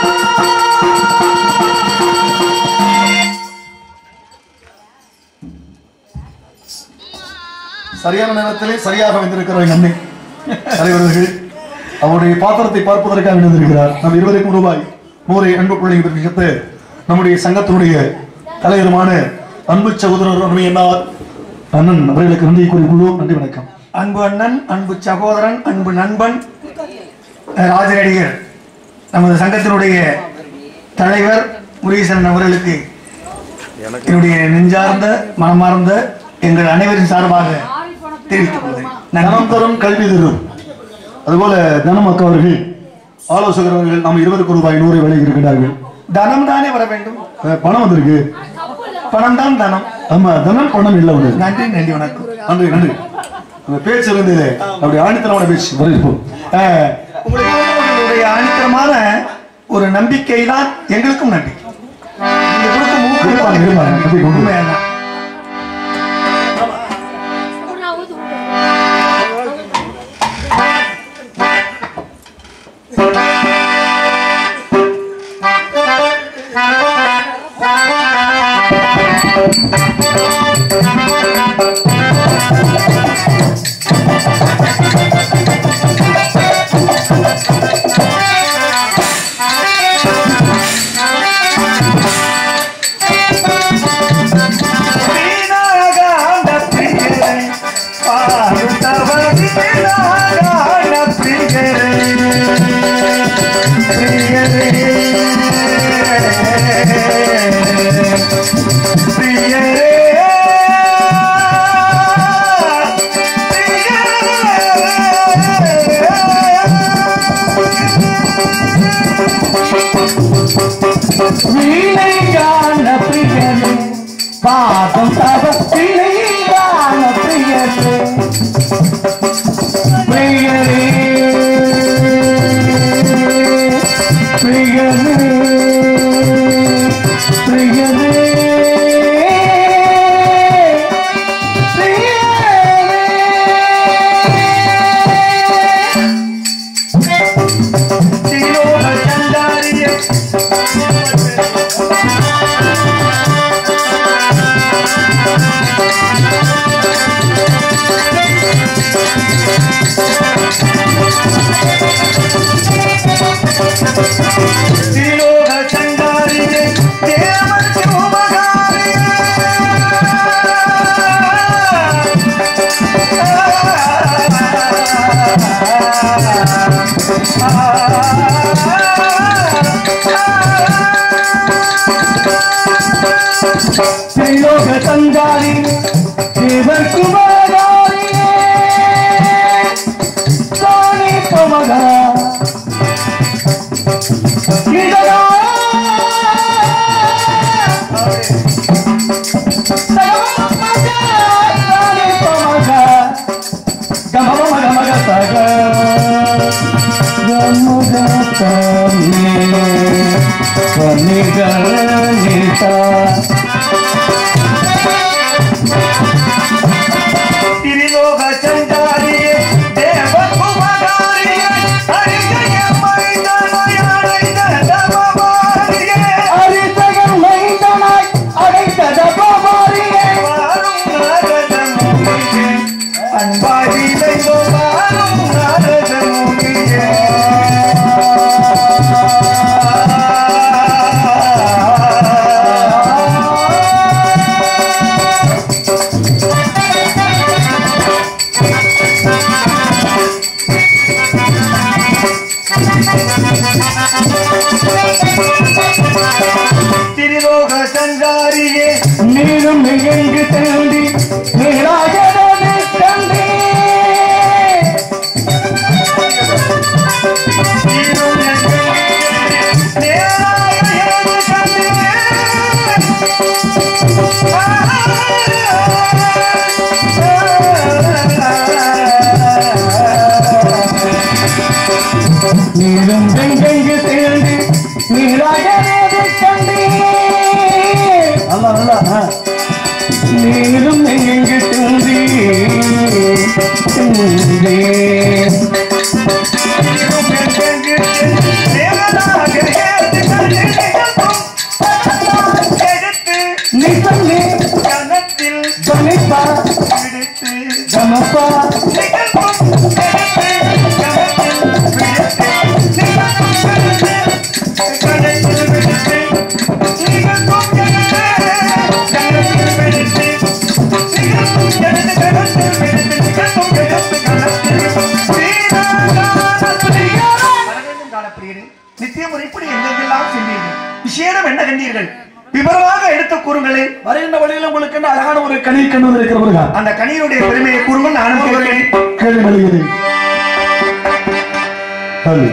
Speaker 1: சரியான நேரத்திலே சரியாக வந்திருக்கிற எங்க அண்ணன் தலைவர்கள் அவருடைய பாத்திரத்தை பார்ப்பதற்காக வந்திருக்கிறார் நம் இருபதுக்கும் ரூபாய் நூறை அன்பு பிள்ளைங்க விஷயத்து நம்முடைய சங்கத்தினுடைய தலைவருமான அன்பு சகோதரர் அருமை என்னார் அண்ணன் அவர்களுக்கு நன்றி கூறிக்கொள்வோம் நன்றி வணக்கம்
Speaker 3: அன்பு அண்ணன் அன்பு சகோதரன் அன்பு நண்பன் அஹ், ராஜநடிகர் நமது சங்கத்தினுடைய தலைவர் முருகேசன் அவர்களுக்கு என்னுடைய நெஞ்சார்ந்த மனமார்ந்த எங்கள் அனைவரின் சார்பாக தெரிவித்துக் கொள்கிறேன் நன்றி.
Speaker 1: தனம் தரும் கல்வி தரும் அதுபோல தனம் அக்கா அவர்கள் ஆலோசகர் அவர்கள் நாம் இருபதுக்கு ரூபாய் நூறை விலை இருக்கிறார்கள்
Speaker 3: தனம் தானே வர வேண்டும்
Speaker 1: அஹ், பணம் வந்திருக்கு
Speaker 3: பணம் தான் தனம்
Speaker 1: ஆமா தனம் பணம் இல்லை ஒன்று
Speaker 3: நன்றி நன்றி வணக்கம்
Speaker 1: நன்றி நன்றி அந்த பேச்சு இருந்து அப்படி ஆணித்தனமான பேச்சு வரவேற்போம்
Speaker 3: அஹ், உங்களுடைய ஆணித்தரமான ஒரு நம்பிக்கை தான் எங்களுக்கும் நம்பிக்கை நீங்க கொடுக்கும் ஊக்கம்
Speaker 1: இருப்பாங்க, இருப்பாங்க. நம்பி கொண்டு வா.
Speaker 3: உண்மையாதான்.
Speaker 4: ஒரு நான் ஊத்து விட்டு.
Speaker 3: வீணாகாத பிரியரே, பாடுத்தவர் வீணாகாத பிரியரே. பிரியரே. பிரியரே. வீணையான பிரியரே பாதம் தவ வீணையான பிரியரே பிரியரே பிரியரே பிரியரே திலோக சந்தாரிய திலோக சந்தாரியே தேவன் திலோக சந்தாரி தேவர் குமாரியே சாணி பமகா இதனா திரிலோக சஞ்சாரியே தேவகுமாரியே அரிஜய மைந்தனாய் அடைந்த தவமாரியே அரிஜயம் மைந்தனாய் அடைந்த தவமாரியே வாரும் நாரதமுனியே அன்பாய் விளைந்தோ வாரும் நாரதமுனியே திரிலோக சஞ்சாரியே
Speaker 1: நீரும் எங்கு தேடி நீராகவே தந்தே
Speaker 3: நீரும் நேராக ஏது கண்டே.
Speaker 1: நீரும் எங்கெங்கு தேடி நீராகவே தந்தே அல்லா அல்லா ஆ. நீரும் எங்கெங்கு தேடி தந்தே நீ சொல்லி கணிப்பா கமப்பா
Speaker 3: நித்தியம் இப்படி எங்கெல்லாம் சென்றீர்கள் விசேடம் என்ன கண்டீர்கள் விவரமாக எடுத்து கூறுங்களேன்
Speaker 1: வருகின்ற வழியில் உங்களுக்கு என்ன அழகான ஒரு கனி கண்டு இருக்கிறவர்களா
Speaker 3: அந்த கனியினுடைய பெருமையை கூறுங்கள் நானும் கேட்கிறேன்
Speaker 1: கேள்வி மொழிகிறேன் சொல்லு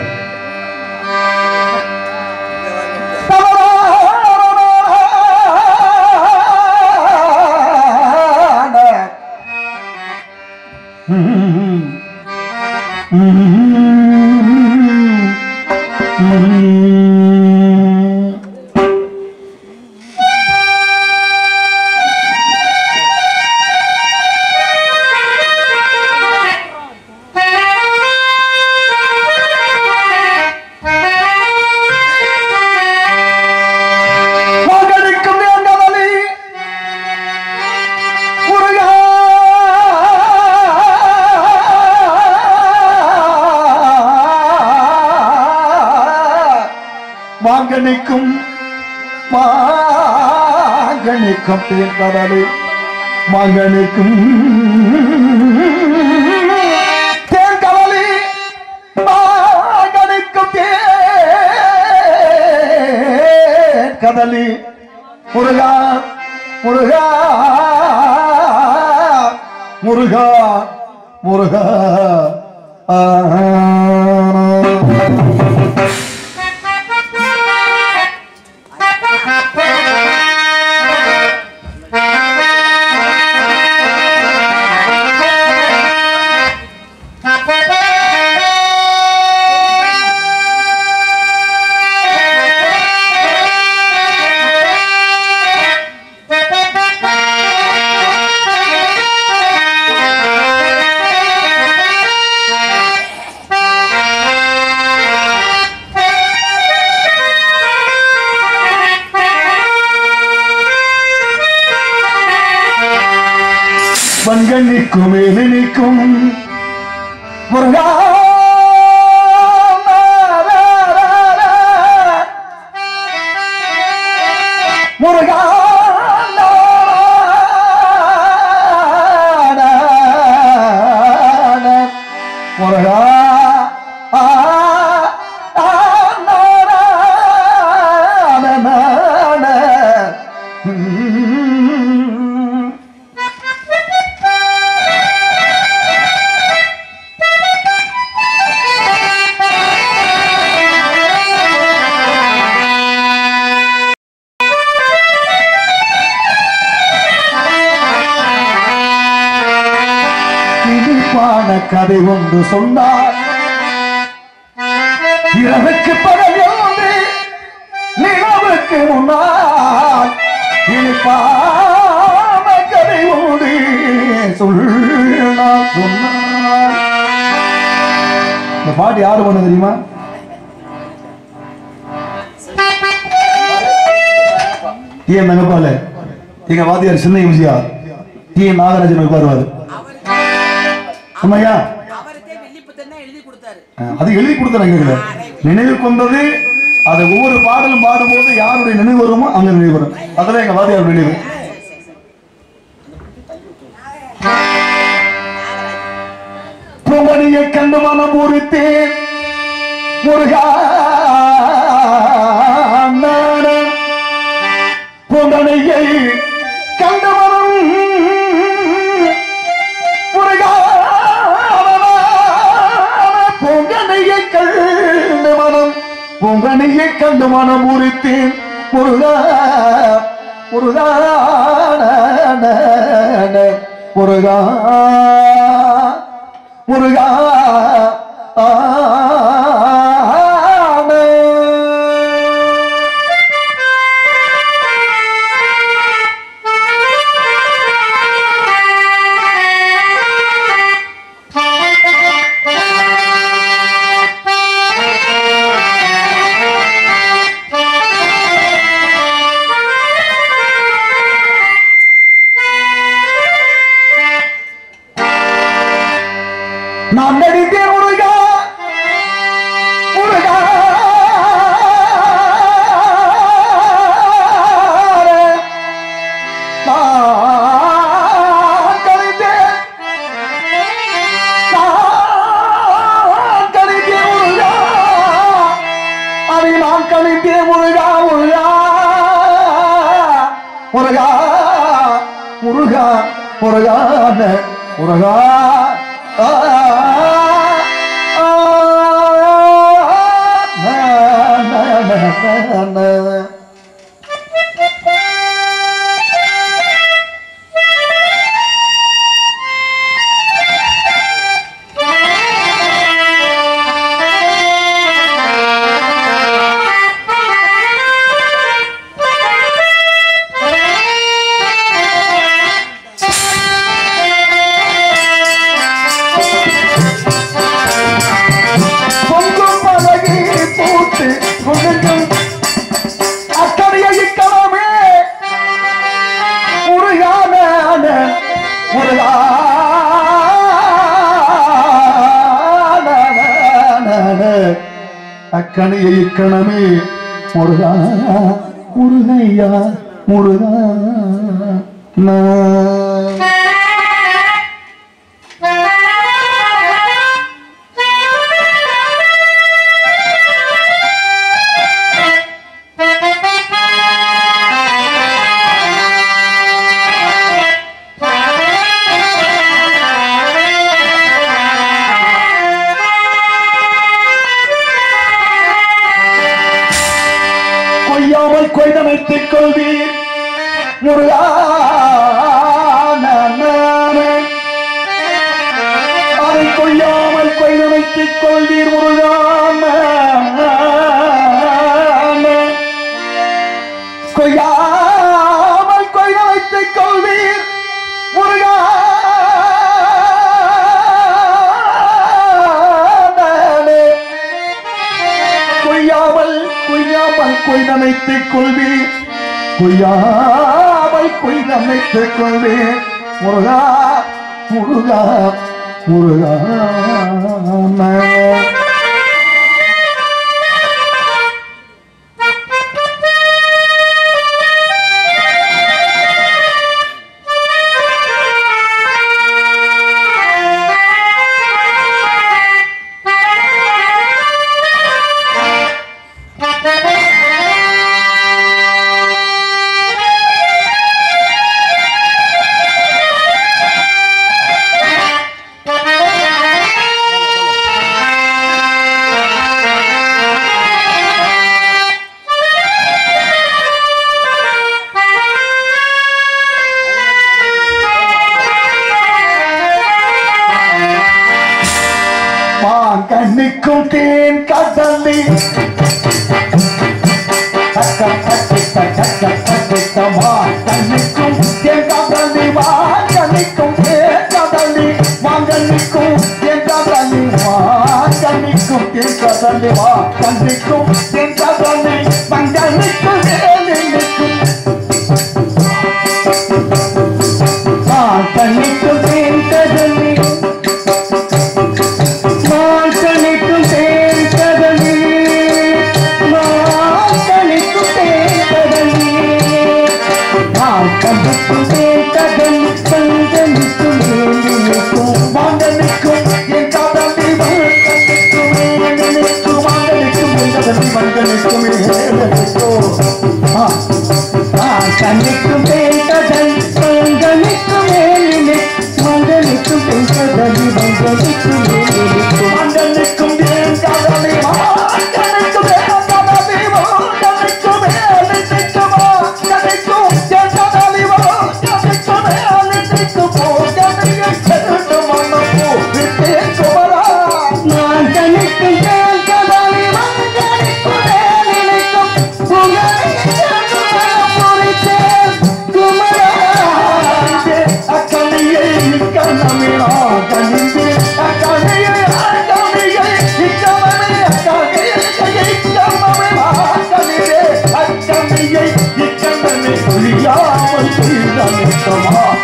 Speaker 1: மகனுக்கும் வேண்டவழி முருகா மாங்கனிக்கும் மாங்கனிக்கும் தேர்ந்தவழி மாங்கனிக்கும் தேர்ந்தவழி மாங்கனிக்கும் தேர் கதலி முருகா முருகா முருகா முருகா ஆ. வன்கண்ணிக்கும் நினைக்கும் முருகா முருகா முருகா ஆ ஆ ம் இனிப்பான கதை ஒன்று சொன்னார் இரவுக்கு பகல் ஒன்று நிலவுக்கு முன்னால் இனிப்பான கதை ஒன்று சொன்னார் சொன்னார் இந்த பாட்டு யாரு பண்ண தெரியுமா டி எம் தங்கப்பால எங்க வாத்தியார் சின்ன எம்ஜிஆர் டி எம் நாகராஜன் உட்காருவாரு ஆமாய்யா
Speaker 5: அவருக்கே வெள்ளிப்புத்தன் தான் எழுதி கொடுத்தாரு
Speaker 1: அஹ் அது எழுதி கொடுத்தாங்க நினைவுக்கு வந்தது அதை ஒவ்வொரு பாடலும் பாடும்போது யாருடைய நினைவு வருமோ அங்க நினைவு வரும் அதெல்லாம் எங்க வாதியார் நினைவு பூமணியை கண்டு மனம் உறுத்தேன் முருகா நானே. உங்கனையே கண்டு மனம் உரித்தேன் முருகா முருகா முருகா முருகா நான் நடித்தேன் முருகா முருகா நான் கணித்தேன் நான் கணித்தேன் முருகா அதை நான் கணித்தேன் முருகா முருகா முருகா முருகா முருகான முருகா ஆ, ஆ, நா, நா, நா, நா, நா. பொங்கும் பலகை பூத்து குலுங்கும் அக்கறையை இக்கணமே முருகான முருகா அக்கணையை இக்கணமே முருகா முருகையா முருகா நான் கொய்யாமல் கொய்தமைத்துக் கொள்வீர் முருகா அதை கொய்யாமல் கொய்தமைத்துக் கொள்வீர் முருகா கொய்யாமல் கொய்தமைத்துக் கொள்வீர் முருகா கொய்யாமல் கொய்யாமல் கொய்தமைத்துக் கொள்வீர் கொய்யாமல் கொய்தமைத்துக் கொள்வீர் முருகா முருகா முருகா கண்ணுக்கும் தேன் கடலி கண்ணுக்கும் தேன் கடலி வா கண்ணுக்கும் தேன் கடலி வாங்கண்ணிக்கும் தேன் கடலி வா கண்ணிக்கும் தேன் கடலி வா கண்ணிக்கும் தேன் கடலி வாங்கண்ணிக்கும் தேனிக்கும் வா கண்ணிக்கும் தேன் கடலி மாங்கனிக்கும் தேன் கடலி மாங்கனிக்கும் தேன் கடலி மாங்கனிக்கும் தேன் கடலி கங்கனிக்கும் ஏனிக்கும் மாங்கனிக்கும் என் கடலி மாங்கனிக்கும் ஏனிக்கும் மாங்கனிக்கும் என் கடலி மாங்கனிக்கும் ஏனிக்கும் ஆ கண்ணிக்கும் தேங்கதல் மங்கனிக்கும் மேலிலே மங்கனிக்கும் தேங்கதலி மங்கனிக்கும் மேலிலே மங்கனிக்கும் தேங்கதலி மங்கனிக்கும் தேங்கதலி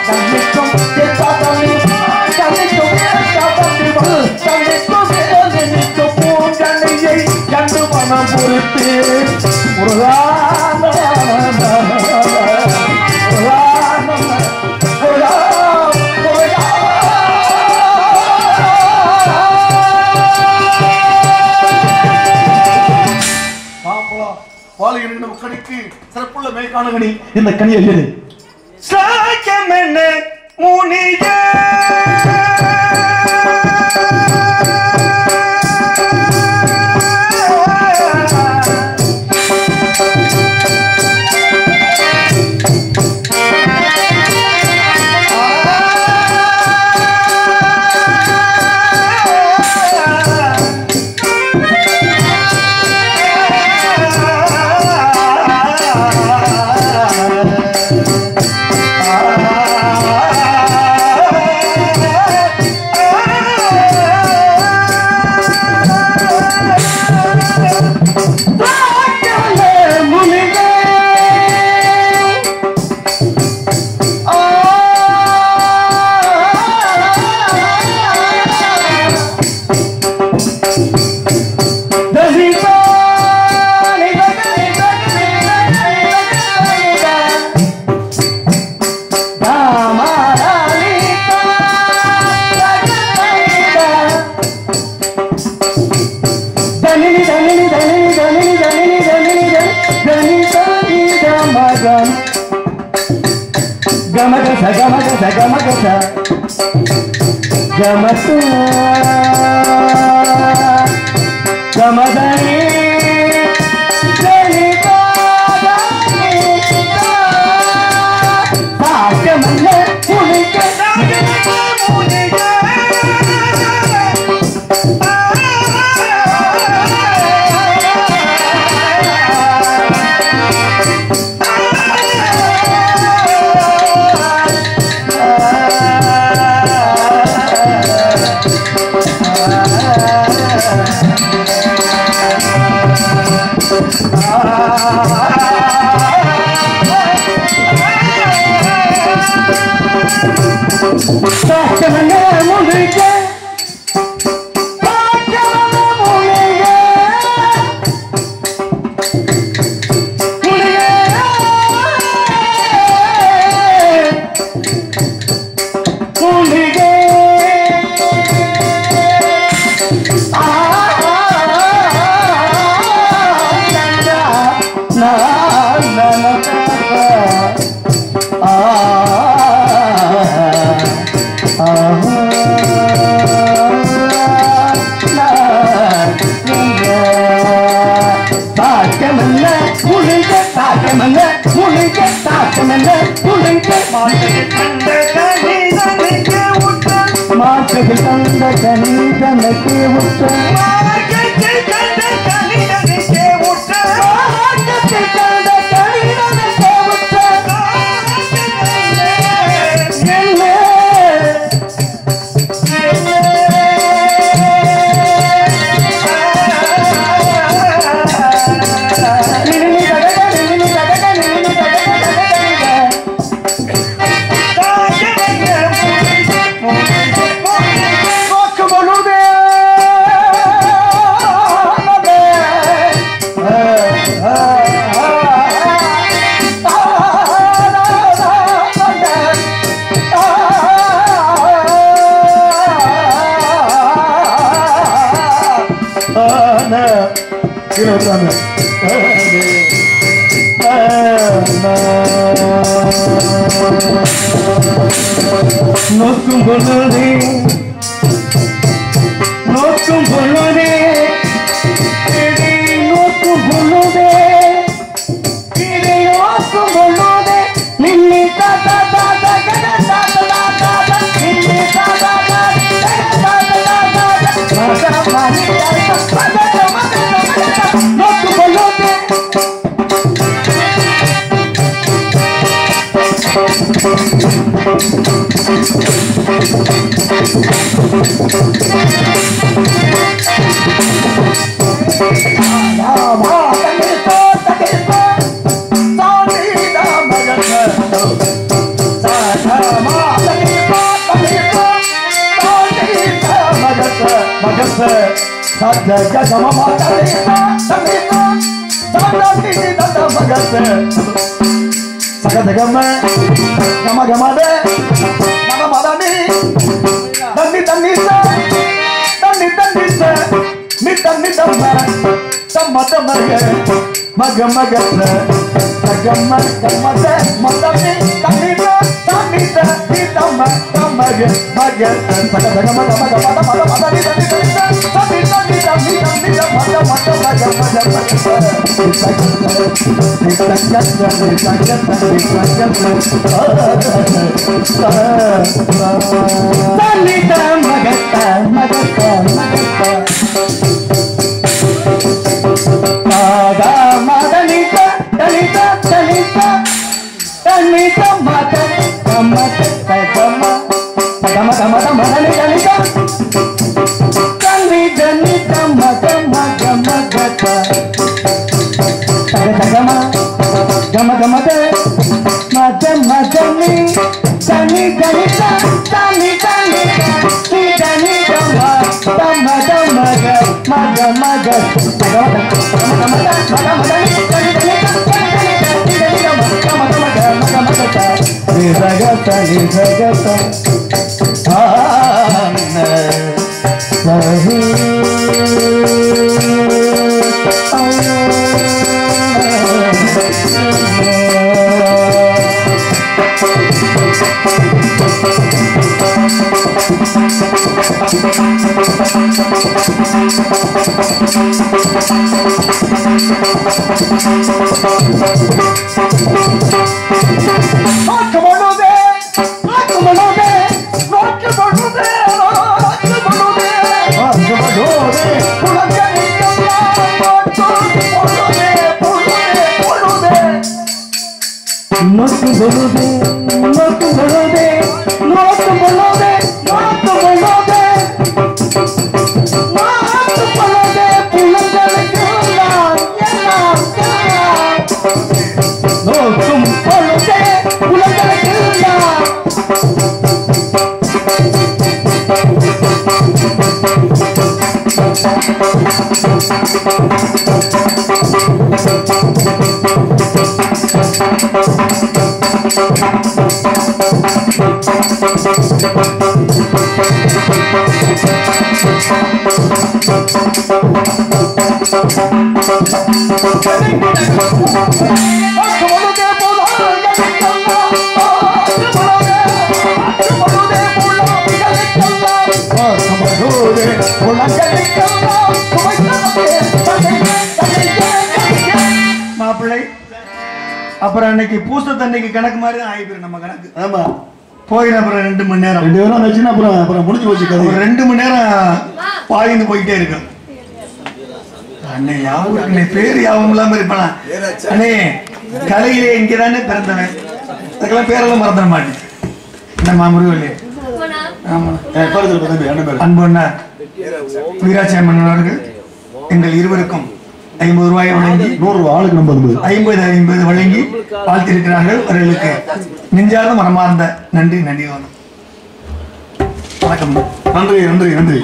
Speaker 1: கண்ணிக்கும் கேட்டா தண்ணி கண்ணிக்கும் கேட்டா தண்ணி கண்ணிக்கும் நினைத்து பூங்கண்ணியை கண்டு மனம் பொறுத்து முருகா முருகா முருகா பாலியன் கணிக்கு சிறப்புள்ள மேய்காணகனி இந்த கனி ஐயனே
Speaker 3: சாயமென முனிய
Speaker 1: గమగస గమగస గమగస గమస గమదని భాగ్యమల్ల పులిక భాగ్యమల్ల పులిక భాగ్యమల్ల పులిక పులిగే தாக்கமல்ல புளிங்க தாக்கமல்ல புளிங்க தாக்கமல்ல புளிங்க மாட்டுக்கு தந்த கனி தனக்கு விட்ட மாட்டுக்கு தந்த கனி தனக்கு விட்ட என்ன நோக்கும் பொழுதே நோக்கும் பொழுதே இதை நோக்கும் பொழுதே இதை நோக்கும் பொழுதே நின்னி தாத்தா தாத்தா கட தாத்தா தாத்தா நின்னி தாத்தா தாத்தா தாத்தா தாத்தா நோக்கும் பொழுதே Sama சகதகம கம கமத மத மதனி தண்ணி தண்ணி தண்ணி தண்ணி நீ தண்ணி தம்ம தம்ம தம்மக மக மக தகம கமத மதனி தண்ணி தண்ணி நீ தம்ம தம்மக மக சகதகம கம கமத மத மதனி தண்ணி தண்ணி தண்ணி தண்ணி தண்ணி தண்ணி மத மத மக மக மக
Speaker 6: గమ గమ మద మదని తని తని తని తని ని తని గమ తమ తమ గ మగ మగ గమ గమ గమ మగ మదని తని తని తని తని తని గమ గమ గమ గ మగ మగ త ని సగ త ని సగ త ఆన సహి ನೋಟು ಬರುದೆ ನೋಟು ಬರುದೆ ನೋಟು ಬರುದೆ ನೋಟು ಬರುದೆ ನೋಟು ಬರುದೆ ಪುಳಗಳಿಗೆ ನೋಟು ಬರುದೆ ಪುಳಗಳಿಗೆ
Speaker 3: மாப்பிள்ளை அப்புறம் அன்னைக்கு பூச தண்ணிக்கு கணக்கு மாதிரி தான் ஆகிப்போம் நம்ம கணக்கு
Speaker 1: ஆமா
Speaker 3: போயிடும் அப்புறம் ரெண்டு மணி நேரம்
Speaker 1: ரெண்டு பேரும் வச்சுன்னா அப்புறம் அப்புறம் முடிஞ்சு போச்சு கதை
Speaker 3: ஒரு ரெண்டு மணி நேரம் பாய்ந்து போயிட்டே இருக்கும் அண்ணே யாவும் இருக்குண்ணே பேர் யாவும் இல்லாம இருப்பானா அண்ணே கலையிலே இங்கதானே பிறந்தவன் அதுக்கெல்லாம் பேரெல்லாம் மறந்துட மாட்டேன் என்ன மாமுருகல்லே ஆமா
Speaker 1: பக்கத்துல தம்பி அண்ணன் பேர்
Speaker 3: அன்பு அண்ணா வீராட்சியம்மன் அவர்கள் எங்கள் இருவருக்கும் ஐம்பது ரூபாயை வழங்கி
Speaker 1: நூறு ரூபா ஆளுக்கு நம்ம ஐம்பது
Speaker 3: ஐம்பது ஐம்பது வழங்கி வாழ்த்திருக்கிறார்கள் அவர்களுக்கு நெஞ்சார்ந்த மனமார்ந்த நன்றி நன்றி வணக்கம்
Speaker 1: நன்றி நன்றி நன்றி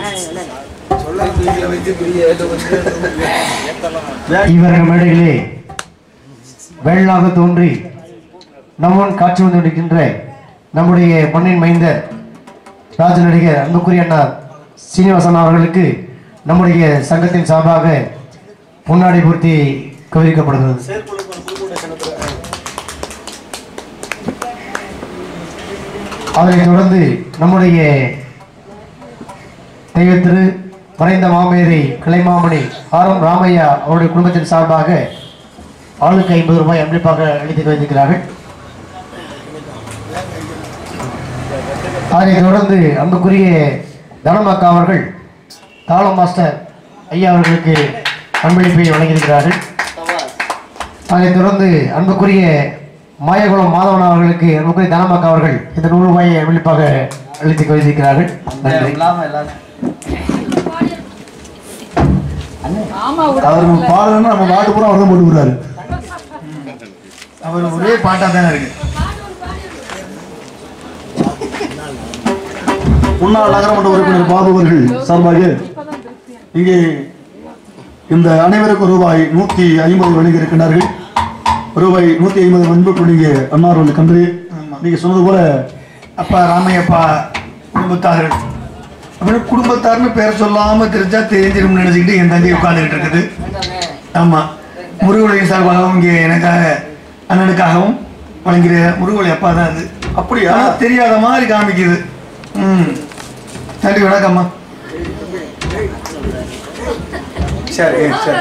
Speaker 6: இவர்கள் மேடையிலே வெள்ளாக தோன்றி நம்முன் காட்சி வந்து கொண்டிருக்கின்ற நம்முடைய மண்ணின் மைந்தர் ராஜ நடிகர் அன்புக்குரிய அண்ணா சீனிவாசன் அவர்களுக்கு நம்முடைய சங்கத்தின் சார்பாக பொன்னாடை பூர்த்தி கௌரிக்கப்படுகிறது அதனைத் தொடர்ந்து நம்முடைய தெய்வத்திரு மறைந்த மாமேதை கலைமாமணி ஆர் எம் ராமையா அவருடைய குடும்பத்தின் சார்பாக ஆளுக்கு ஐம்பது ரூபாய் அன்பளிப்பாக அளித்து வைத்திருக்கிறார்கள் அதனைத் தொடர்ந்து அன்புக்குரிய தனமக்கா அவர்கள் தாளம் மாஸ்டர் ஐயா அவர்களுக்கு அன்பளிப்பை வழங்கியிருக்கிறார்கள் அதனைத் தொடர்ந்து அன்புக்குரிய மாயகுளம் மாதவன் அவர்களுக்கு அன்புக்குரிய தனமக்கா அவர்கள் இந்த நூறு ரூபாயை அன்பளிப்பாக அளித்து வைத்திருக்கிறார்கள் நன்றி
Speaker 1: அவருக்கு பாடலன்னா நம்ம பாட்டு பூரா அவர் தான் போட்டு விடுறாரு
Speaker 3: அவர் ஒரே பாட்டா தானே இருக்கு
Speaker 1: முன்னாள் நகரமன்ற உறுப்பினர் பாபு அவர்கள் சார்பாக இங்கே இந்த அனைவருக்கும் ரூபாய் நூத்தி ஐம்பது வழங்கி இருக்கின்றார்கள் ரூபாய் நூத்தி ஐம்பது அன்புக்கு நீங்க அன்னாரோல் கன்று நீங்க சொன்னது போல
Speaker 3: அப்பா ராமையப்பா குடும்பத்தார்கள் அப்படின்னு குடும்பத்தார்னு பேர் சொல்லாம தெரிஞ்சா தெரிஞ்சிரும்னு நினைச்சுக்கிட்டு என் தங்கை உட்கார்ந்துகிட்டு இருக்குது ஆமா முருகனுடைய சார்பாகவும் இங்கே எனக்காக அண்ணனுக்காகவும் வழங்கிற முருகனுடைய அப்பா தான் அது
Speaker 1: அப்படியா?
Speaker 3: ஆனா தெரியாத மாதிரி காமிக்குது ம் நன்றி வணக்கம்மா சரி சரி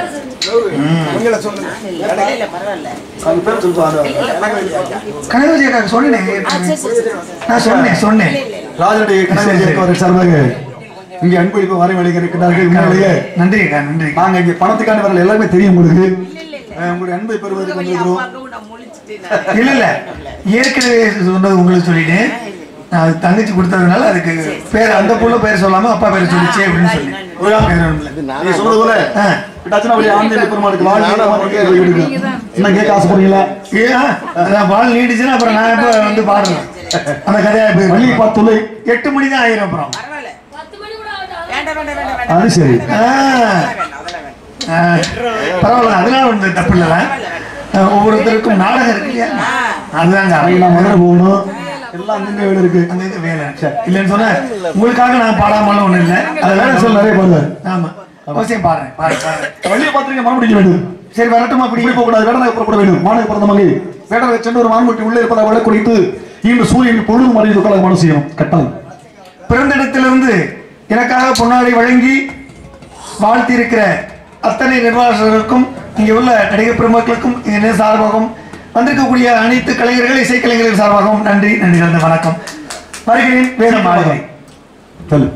Speaker 1: அது பேர் சொல்லுவாங்க
Speaker 3: கனகராஜ் அக்கா சொன்னேன் நான் சொன்னேன் சொன்னேன்
Speaker 1: ராஜனுடைய கணவர் அவர்கள் சார்பாக இங்கே அன்பளிப்பு வரை வழங்கி இருக்கிறார்கள் உண்மையிலேயே
Speaker 3: நன்றி அக்கா நன்றி
Speaker 1: நாங்க இங்க பணத்துக்கான வரல எல்லாமே தெரியும் உங்களுக்கு அஹ் உங்களுடைய அன்பை பெறுவதற்கு வந்திருக்கிறோம்
Speaker 5: நான் முழிச்சிட்டேன்
Speaker 3: இல்ல இல்ல ஏற்கனவே சொன்னது உங்களுக்கு சொல்லிட்டேன் நான் அது தங்கச்சி கொடுத்ததுனால அதுக்கு பேர் அந்த புள்ள பேர் சொல்லாம அப்பா பேர் சொல்லிச்சு அப்படின்னு சொல்லி வேற ஒண்ணும் இல்ல.
Speaker 1: நீங்க சொன்னது போல
Speaker 3: ஆ.
Speaker 1: விட்டாச்சுன்னா அப்படியே ஆன்லைன் பெருமாளுக்கு வாழ்க்கை என்ன கேட்க ஆசைப்படுறீங்களா
Speaker 3: ஏன் அதான் பால் நீடிச்சுன்னா அப்புறம் நான் எப்ப வந்து பாடுறேன் அந்த கதையா
Speaker 1: வள்ளி
Speaker 3: போய்
Speaker 1: பார்த்துள்ளே
Speaker 3: எட்டு மணி தான் ஆயிரும் அப்புறம்
Speaker 5: பரவாயில்ல
Speaker 4: பத்து மணி கூட ஆகுது
Speaker 5: வேண்டாம் வேண்டாம் வேண்டாம் வேண்டாம்
Speaker 1: அது சரி
Speaker 3: ஆ.
Speaker 5: வேண்டாம் அதெல்லாம் வேண்டாம்
Speaker 3: ஆ. பரவாயில்ல அதெல்லாம் ஒண்ணு தப்பு இல்ல ஒவ்வொருத்தருக்கும் நாடகம் இருக்கு இல்லையா அதுதாங்க
Speaker 1: அன்னைக்கு நான் மதுரை போகணும் எல்லாம் அங்கங்க வேலை இருக்கு
Speaker 3: அந்த இது வேலை சரி. இல்லைன்னு சொன்னா உங்களுக்காக நான் பாடாமலாம் ஒண்ணும் இல்லை
Speaker 1: அதை வேலை சொல்ல நிறைய பாடுவார்
Speaker 3: ஆமா அவசியம் பாடுறேன் பாடு பாடுறேன்
Speaker 1: வள்ளியை பார்த்துருக்க மனம் பிடிக்க வேண்டும்
Speaker 3: சரி வரட்டுமா அப்படி
Speaker 1: இப்படி போகக்கூடாது வேடனை புறப்பட வேண்டும் மாணவ பிறந்த மகை வேடனை சென்று ஒரு மான்குட்டி உள்ளே இருப்பதை வள குடித்து இன்று சூரியன் பொழுது மறைந்து கொள்ள மனம் செய்யணும் கட்டாயம்
Speaker 3: பிறந்த இடத்திலிருந்து எனக்காக பொன்னாடை வழங்கி வாழ்த்தி இருக்கிற அத்தனை நிர்வாகர்களுக்கும் இங்கே உள்ள நடிகர் பெருமக்களுக்கும் இங்கே சார்பாகவும் வந்திருக்கக்கூடிய அனைத்து கலைஞர்கள் இசைக்கலைஞர்கள் சார்பாகவும் நன்றி நன்றி கலந்த வணக்கம் வருகிறேன் வேறு மாளிகை
Speaker 1: ஹலோ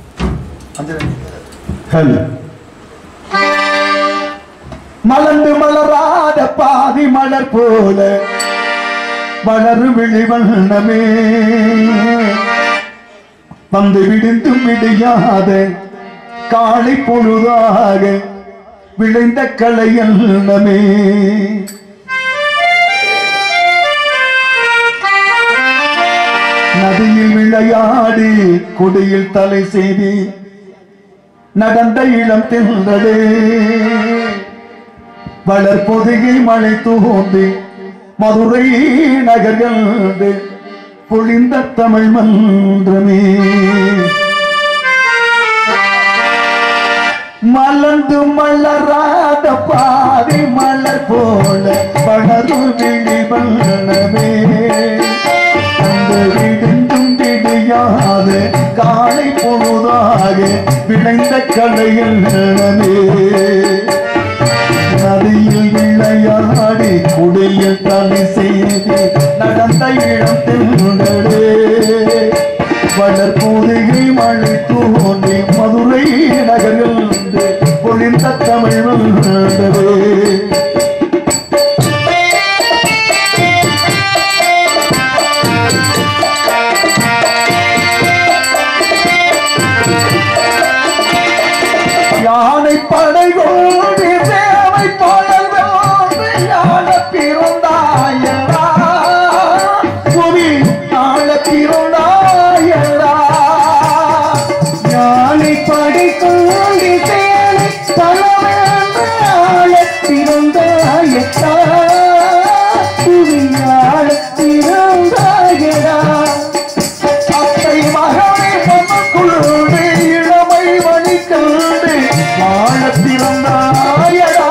Speaker 1: ஹலோ மலர்ந்து மலராத பாதி மலர் போல வளரு விழி வண்ணமே வந்து விடுந்தும் விடியாத காலை பொழுதாக விளைந்த கலையல்லமே நதியில் விளையாடி கொடியில் தலை செய்தி நடந்த இளம் தின்றதே வளர்பொதிகை மழை தூந்தி மதுரை நகர்கண்டு பொழிந்த தமிழ் மன்றமே மலர்ந்து மலராத பாதி மலர் போல படரும் விழி வண்ணமே அந்த விடுந்தும் விடியாது காலை பொழுதாக விளைந்த கடையில் நிலமே நதியில் விளையாடி குடியில் தலை செய்து நடந்த இடம் தின்றடே வளர்போதிகை மழை தோன்றி மதுரை நகரில் பொழிந்த தமிழ் வந்ததே யானை படை கொண்டு தேவை படர்ந்து ஞான பிறந்தாயடா புவி ஞான பிறந்தாயடா யானை படை கொண்டு தேவை பலவேண்டு ஞான பிறந்தாயடா புவி ஞான பிறந்தாயடா அத்தை மகனை மனக்குள்ளே இளமை மணிக்கண்டு வாழ பிறந்தாயடா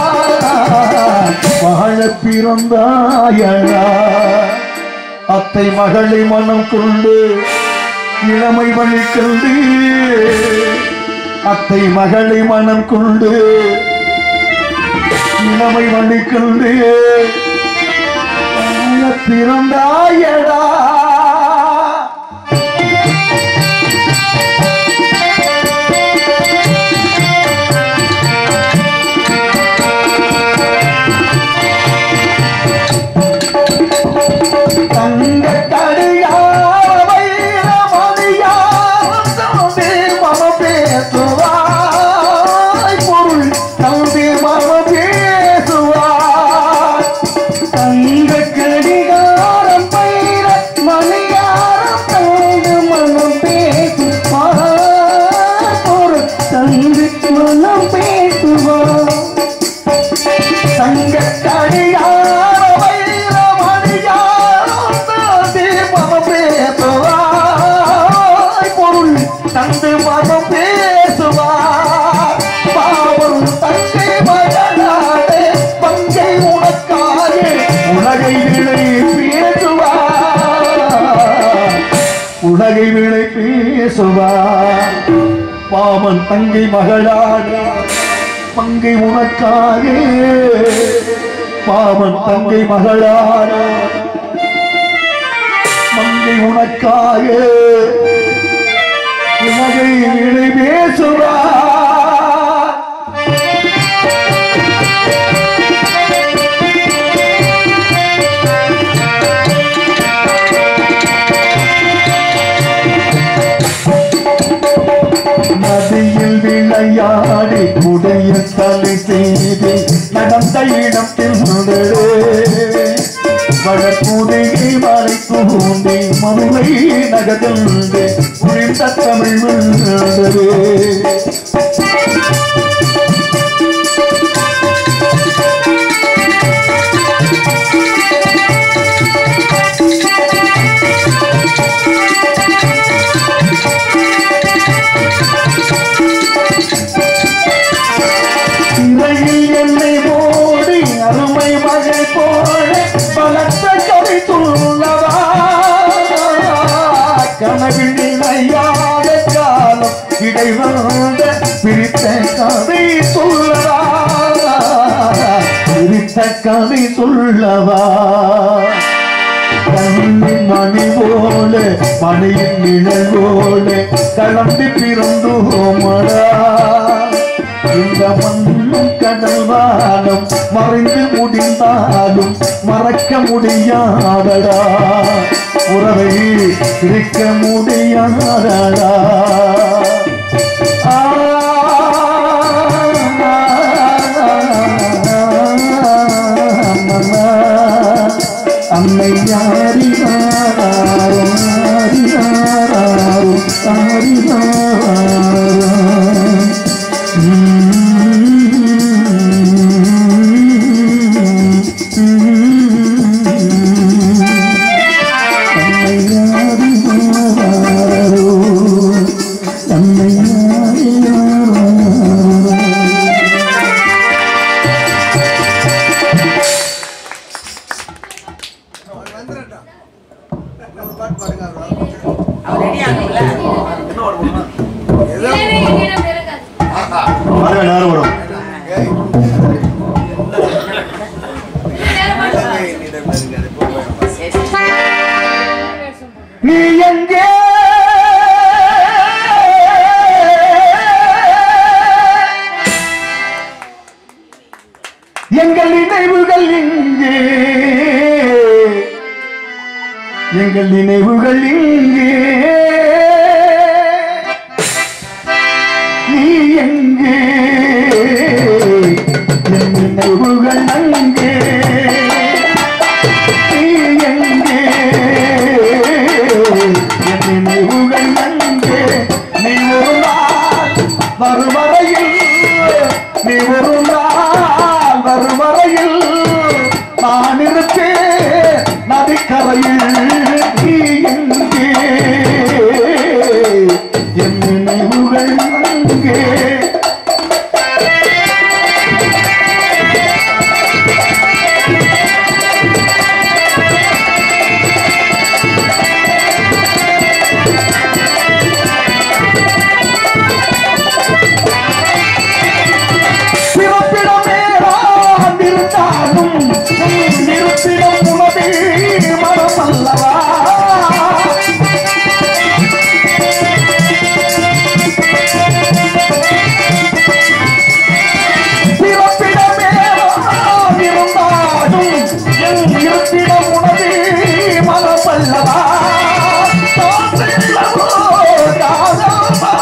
Speaker 1: வாழ பிறந்தாயடா அத்தை மகளை மனம் கொண்டு இளமை மணிக்கண்டு அத்தை மகளை மனம் கொண்டு இளமை மணிக்கண்டு வாழ பிறந்தாயடா தங்க கடியார வைர மணியாரம் தம்பி மம பேசுவாய் பொருள் தம்பி மம பேசுவாய் தங்க கடிகாரம் வைர மணி மணியார வைர மணியார தீபம் பேசுவாய் பொருள் தந்து மனம் பேசுவார் பாவம் தங்கை மகனாலே பங்கை உனக்காக உலகை விளை பேசுவார் உலகை விளை பேசுவார் பாவன் தங்கை மகளான பங்கை உனக்காக பாவன் தங்கை மகளான மங்கை உனக்காக உலகை விளை பேசுவார் நதியில் விளையாடி குடைய தலை செய்து நடந்த இடத்தில் வழக்குதையை மலை தூண்டி மதுரை நகர்ந்து புரிந்த தமிழ் வந்தது சிறையில் என்னை ஓடி அருமை மகள் போல பலத்த கதை சொல்லவா கனவில் நிலையாத காலம் இடைவந்த பிரித்த கதை சொல்லவா பிரித்த கதை சொல்லவா கண்ணின் மணி போல மணியின் நிழல் போல கலந்து பிறந்தோமடா இந்த மண்ணும் கடல் வானம் மறைந்து முடிந்தாலும் மறக்க முடியாதடா உறவை பிரிக்க முடியாதடா ஆ, அன்னை யாரினாரோ யாரினாரோ யாரினாரோ
Speaker 5: அவர் ரெடி ஆகல
Speaker 4: இல்லவே என்னிடம் இருக்காது
Speaker 1: நேரம் வரும் நீ எங்கே எங்கள் நினைவுகள் இங்கே எங்கள் நினைவுகள் இங்கே நீ எங்கே என் நினைவுகள் அங்கே நீ எங்கே என் நினைவுகள் அங்கே நீ ஒரு நாள் வருவரையில் நீ ஒரு நாள் வருவரையில் நான் இருப்பேன் நதிக்கரையில் நீ எங்கே என் நினைவுகள் அங்கே பிறப்பிடமே நான் இருந்தாலும் உன் இருப்பிடம் உனது மனம் அல்லவா பிறப்பிடமே நான் இருந்தாலும் என் இருப்பிடம் உனது மனம் அல்லவா தோன்றில்லவோ காதல்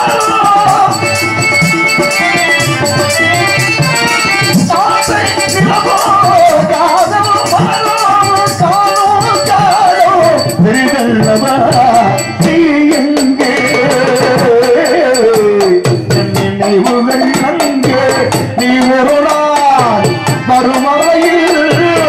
Speaker 1: நினைவுகள் அங்கே நீ ஒரு நாள் மறுமறையில்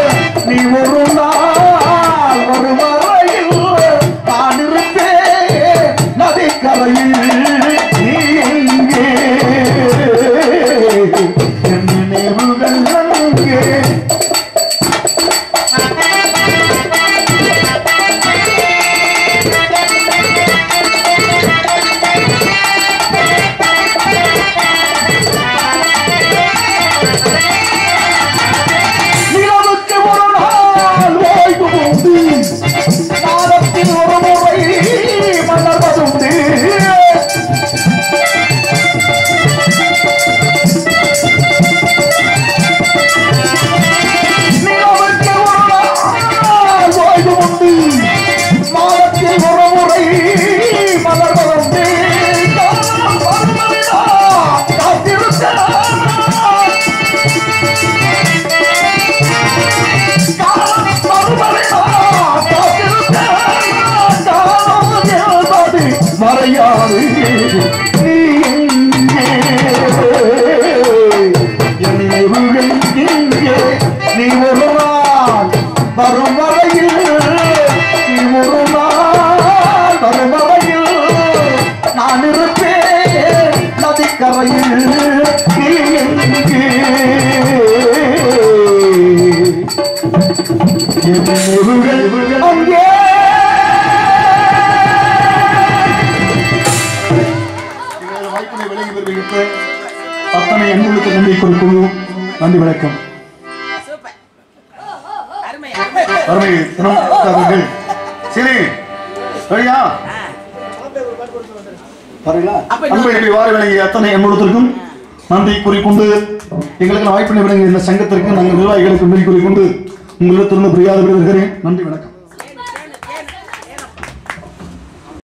Speaker 1: நீ ஒரு நாள் வரும் வரையில் நீ ஒரு நாள் வரும் வரையில் நான் இருப்பேன் நதிக்கரையில் நீ எங்கே என் முருகன் அங்கே வாய்ப்பினை விலகி வருகின்ற அத்தனை அன்புகளுக்கு நன்றி கொடுக்கும் நன்றி வணக்கம்
Speaker 5: சூப்பர் அருமை
Speaker 1: அருமை தினம் அவர்கள் சரி சரியா பாருங்களா அன்பை நம்பி வார விளங்கிய அத்தனை அன்புடத்திற்கும் நன்றி கூறிக்கொண்டு எங்களுக்கு வாய்ப்பினை விளங்கிய இந்த சங்கத்திற்கு நாங்கள் நிர்வாகிகளுக்கு நன்றி கூறிக்கொண்டு உங்களிடத்திலிருந்து பிரியாத விடுகிறேன் நன்றி வணக்கம்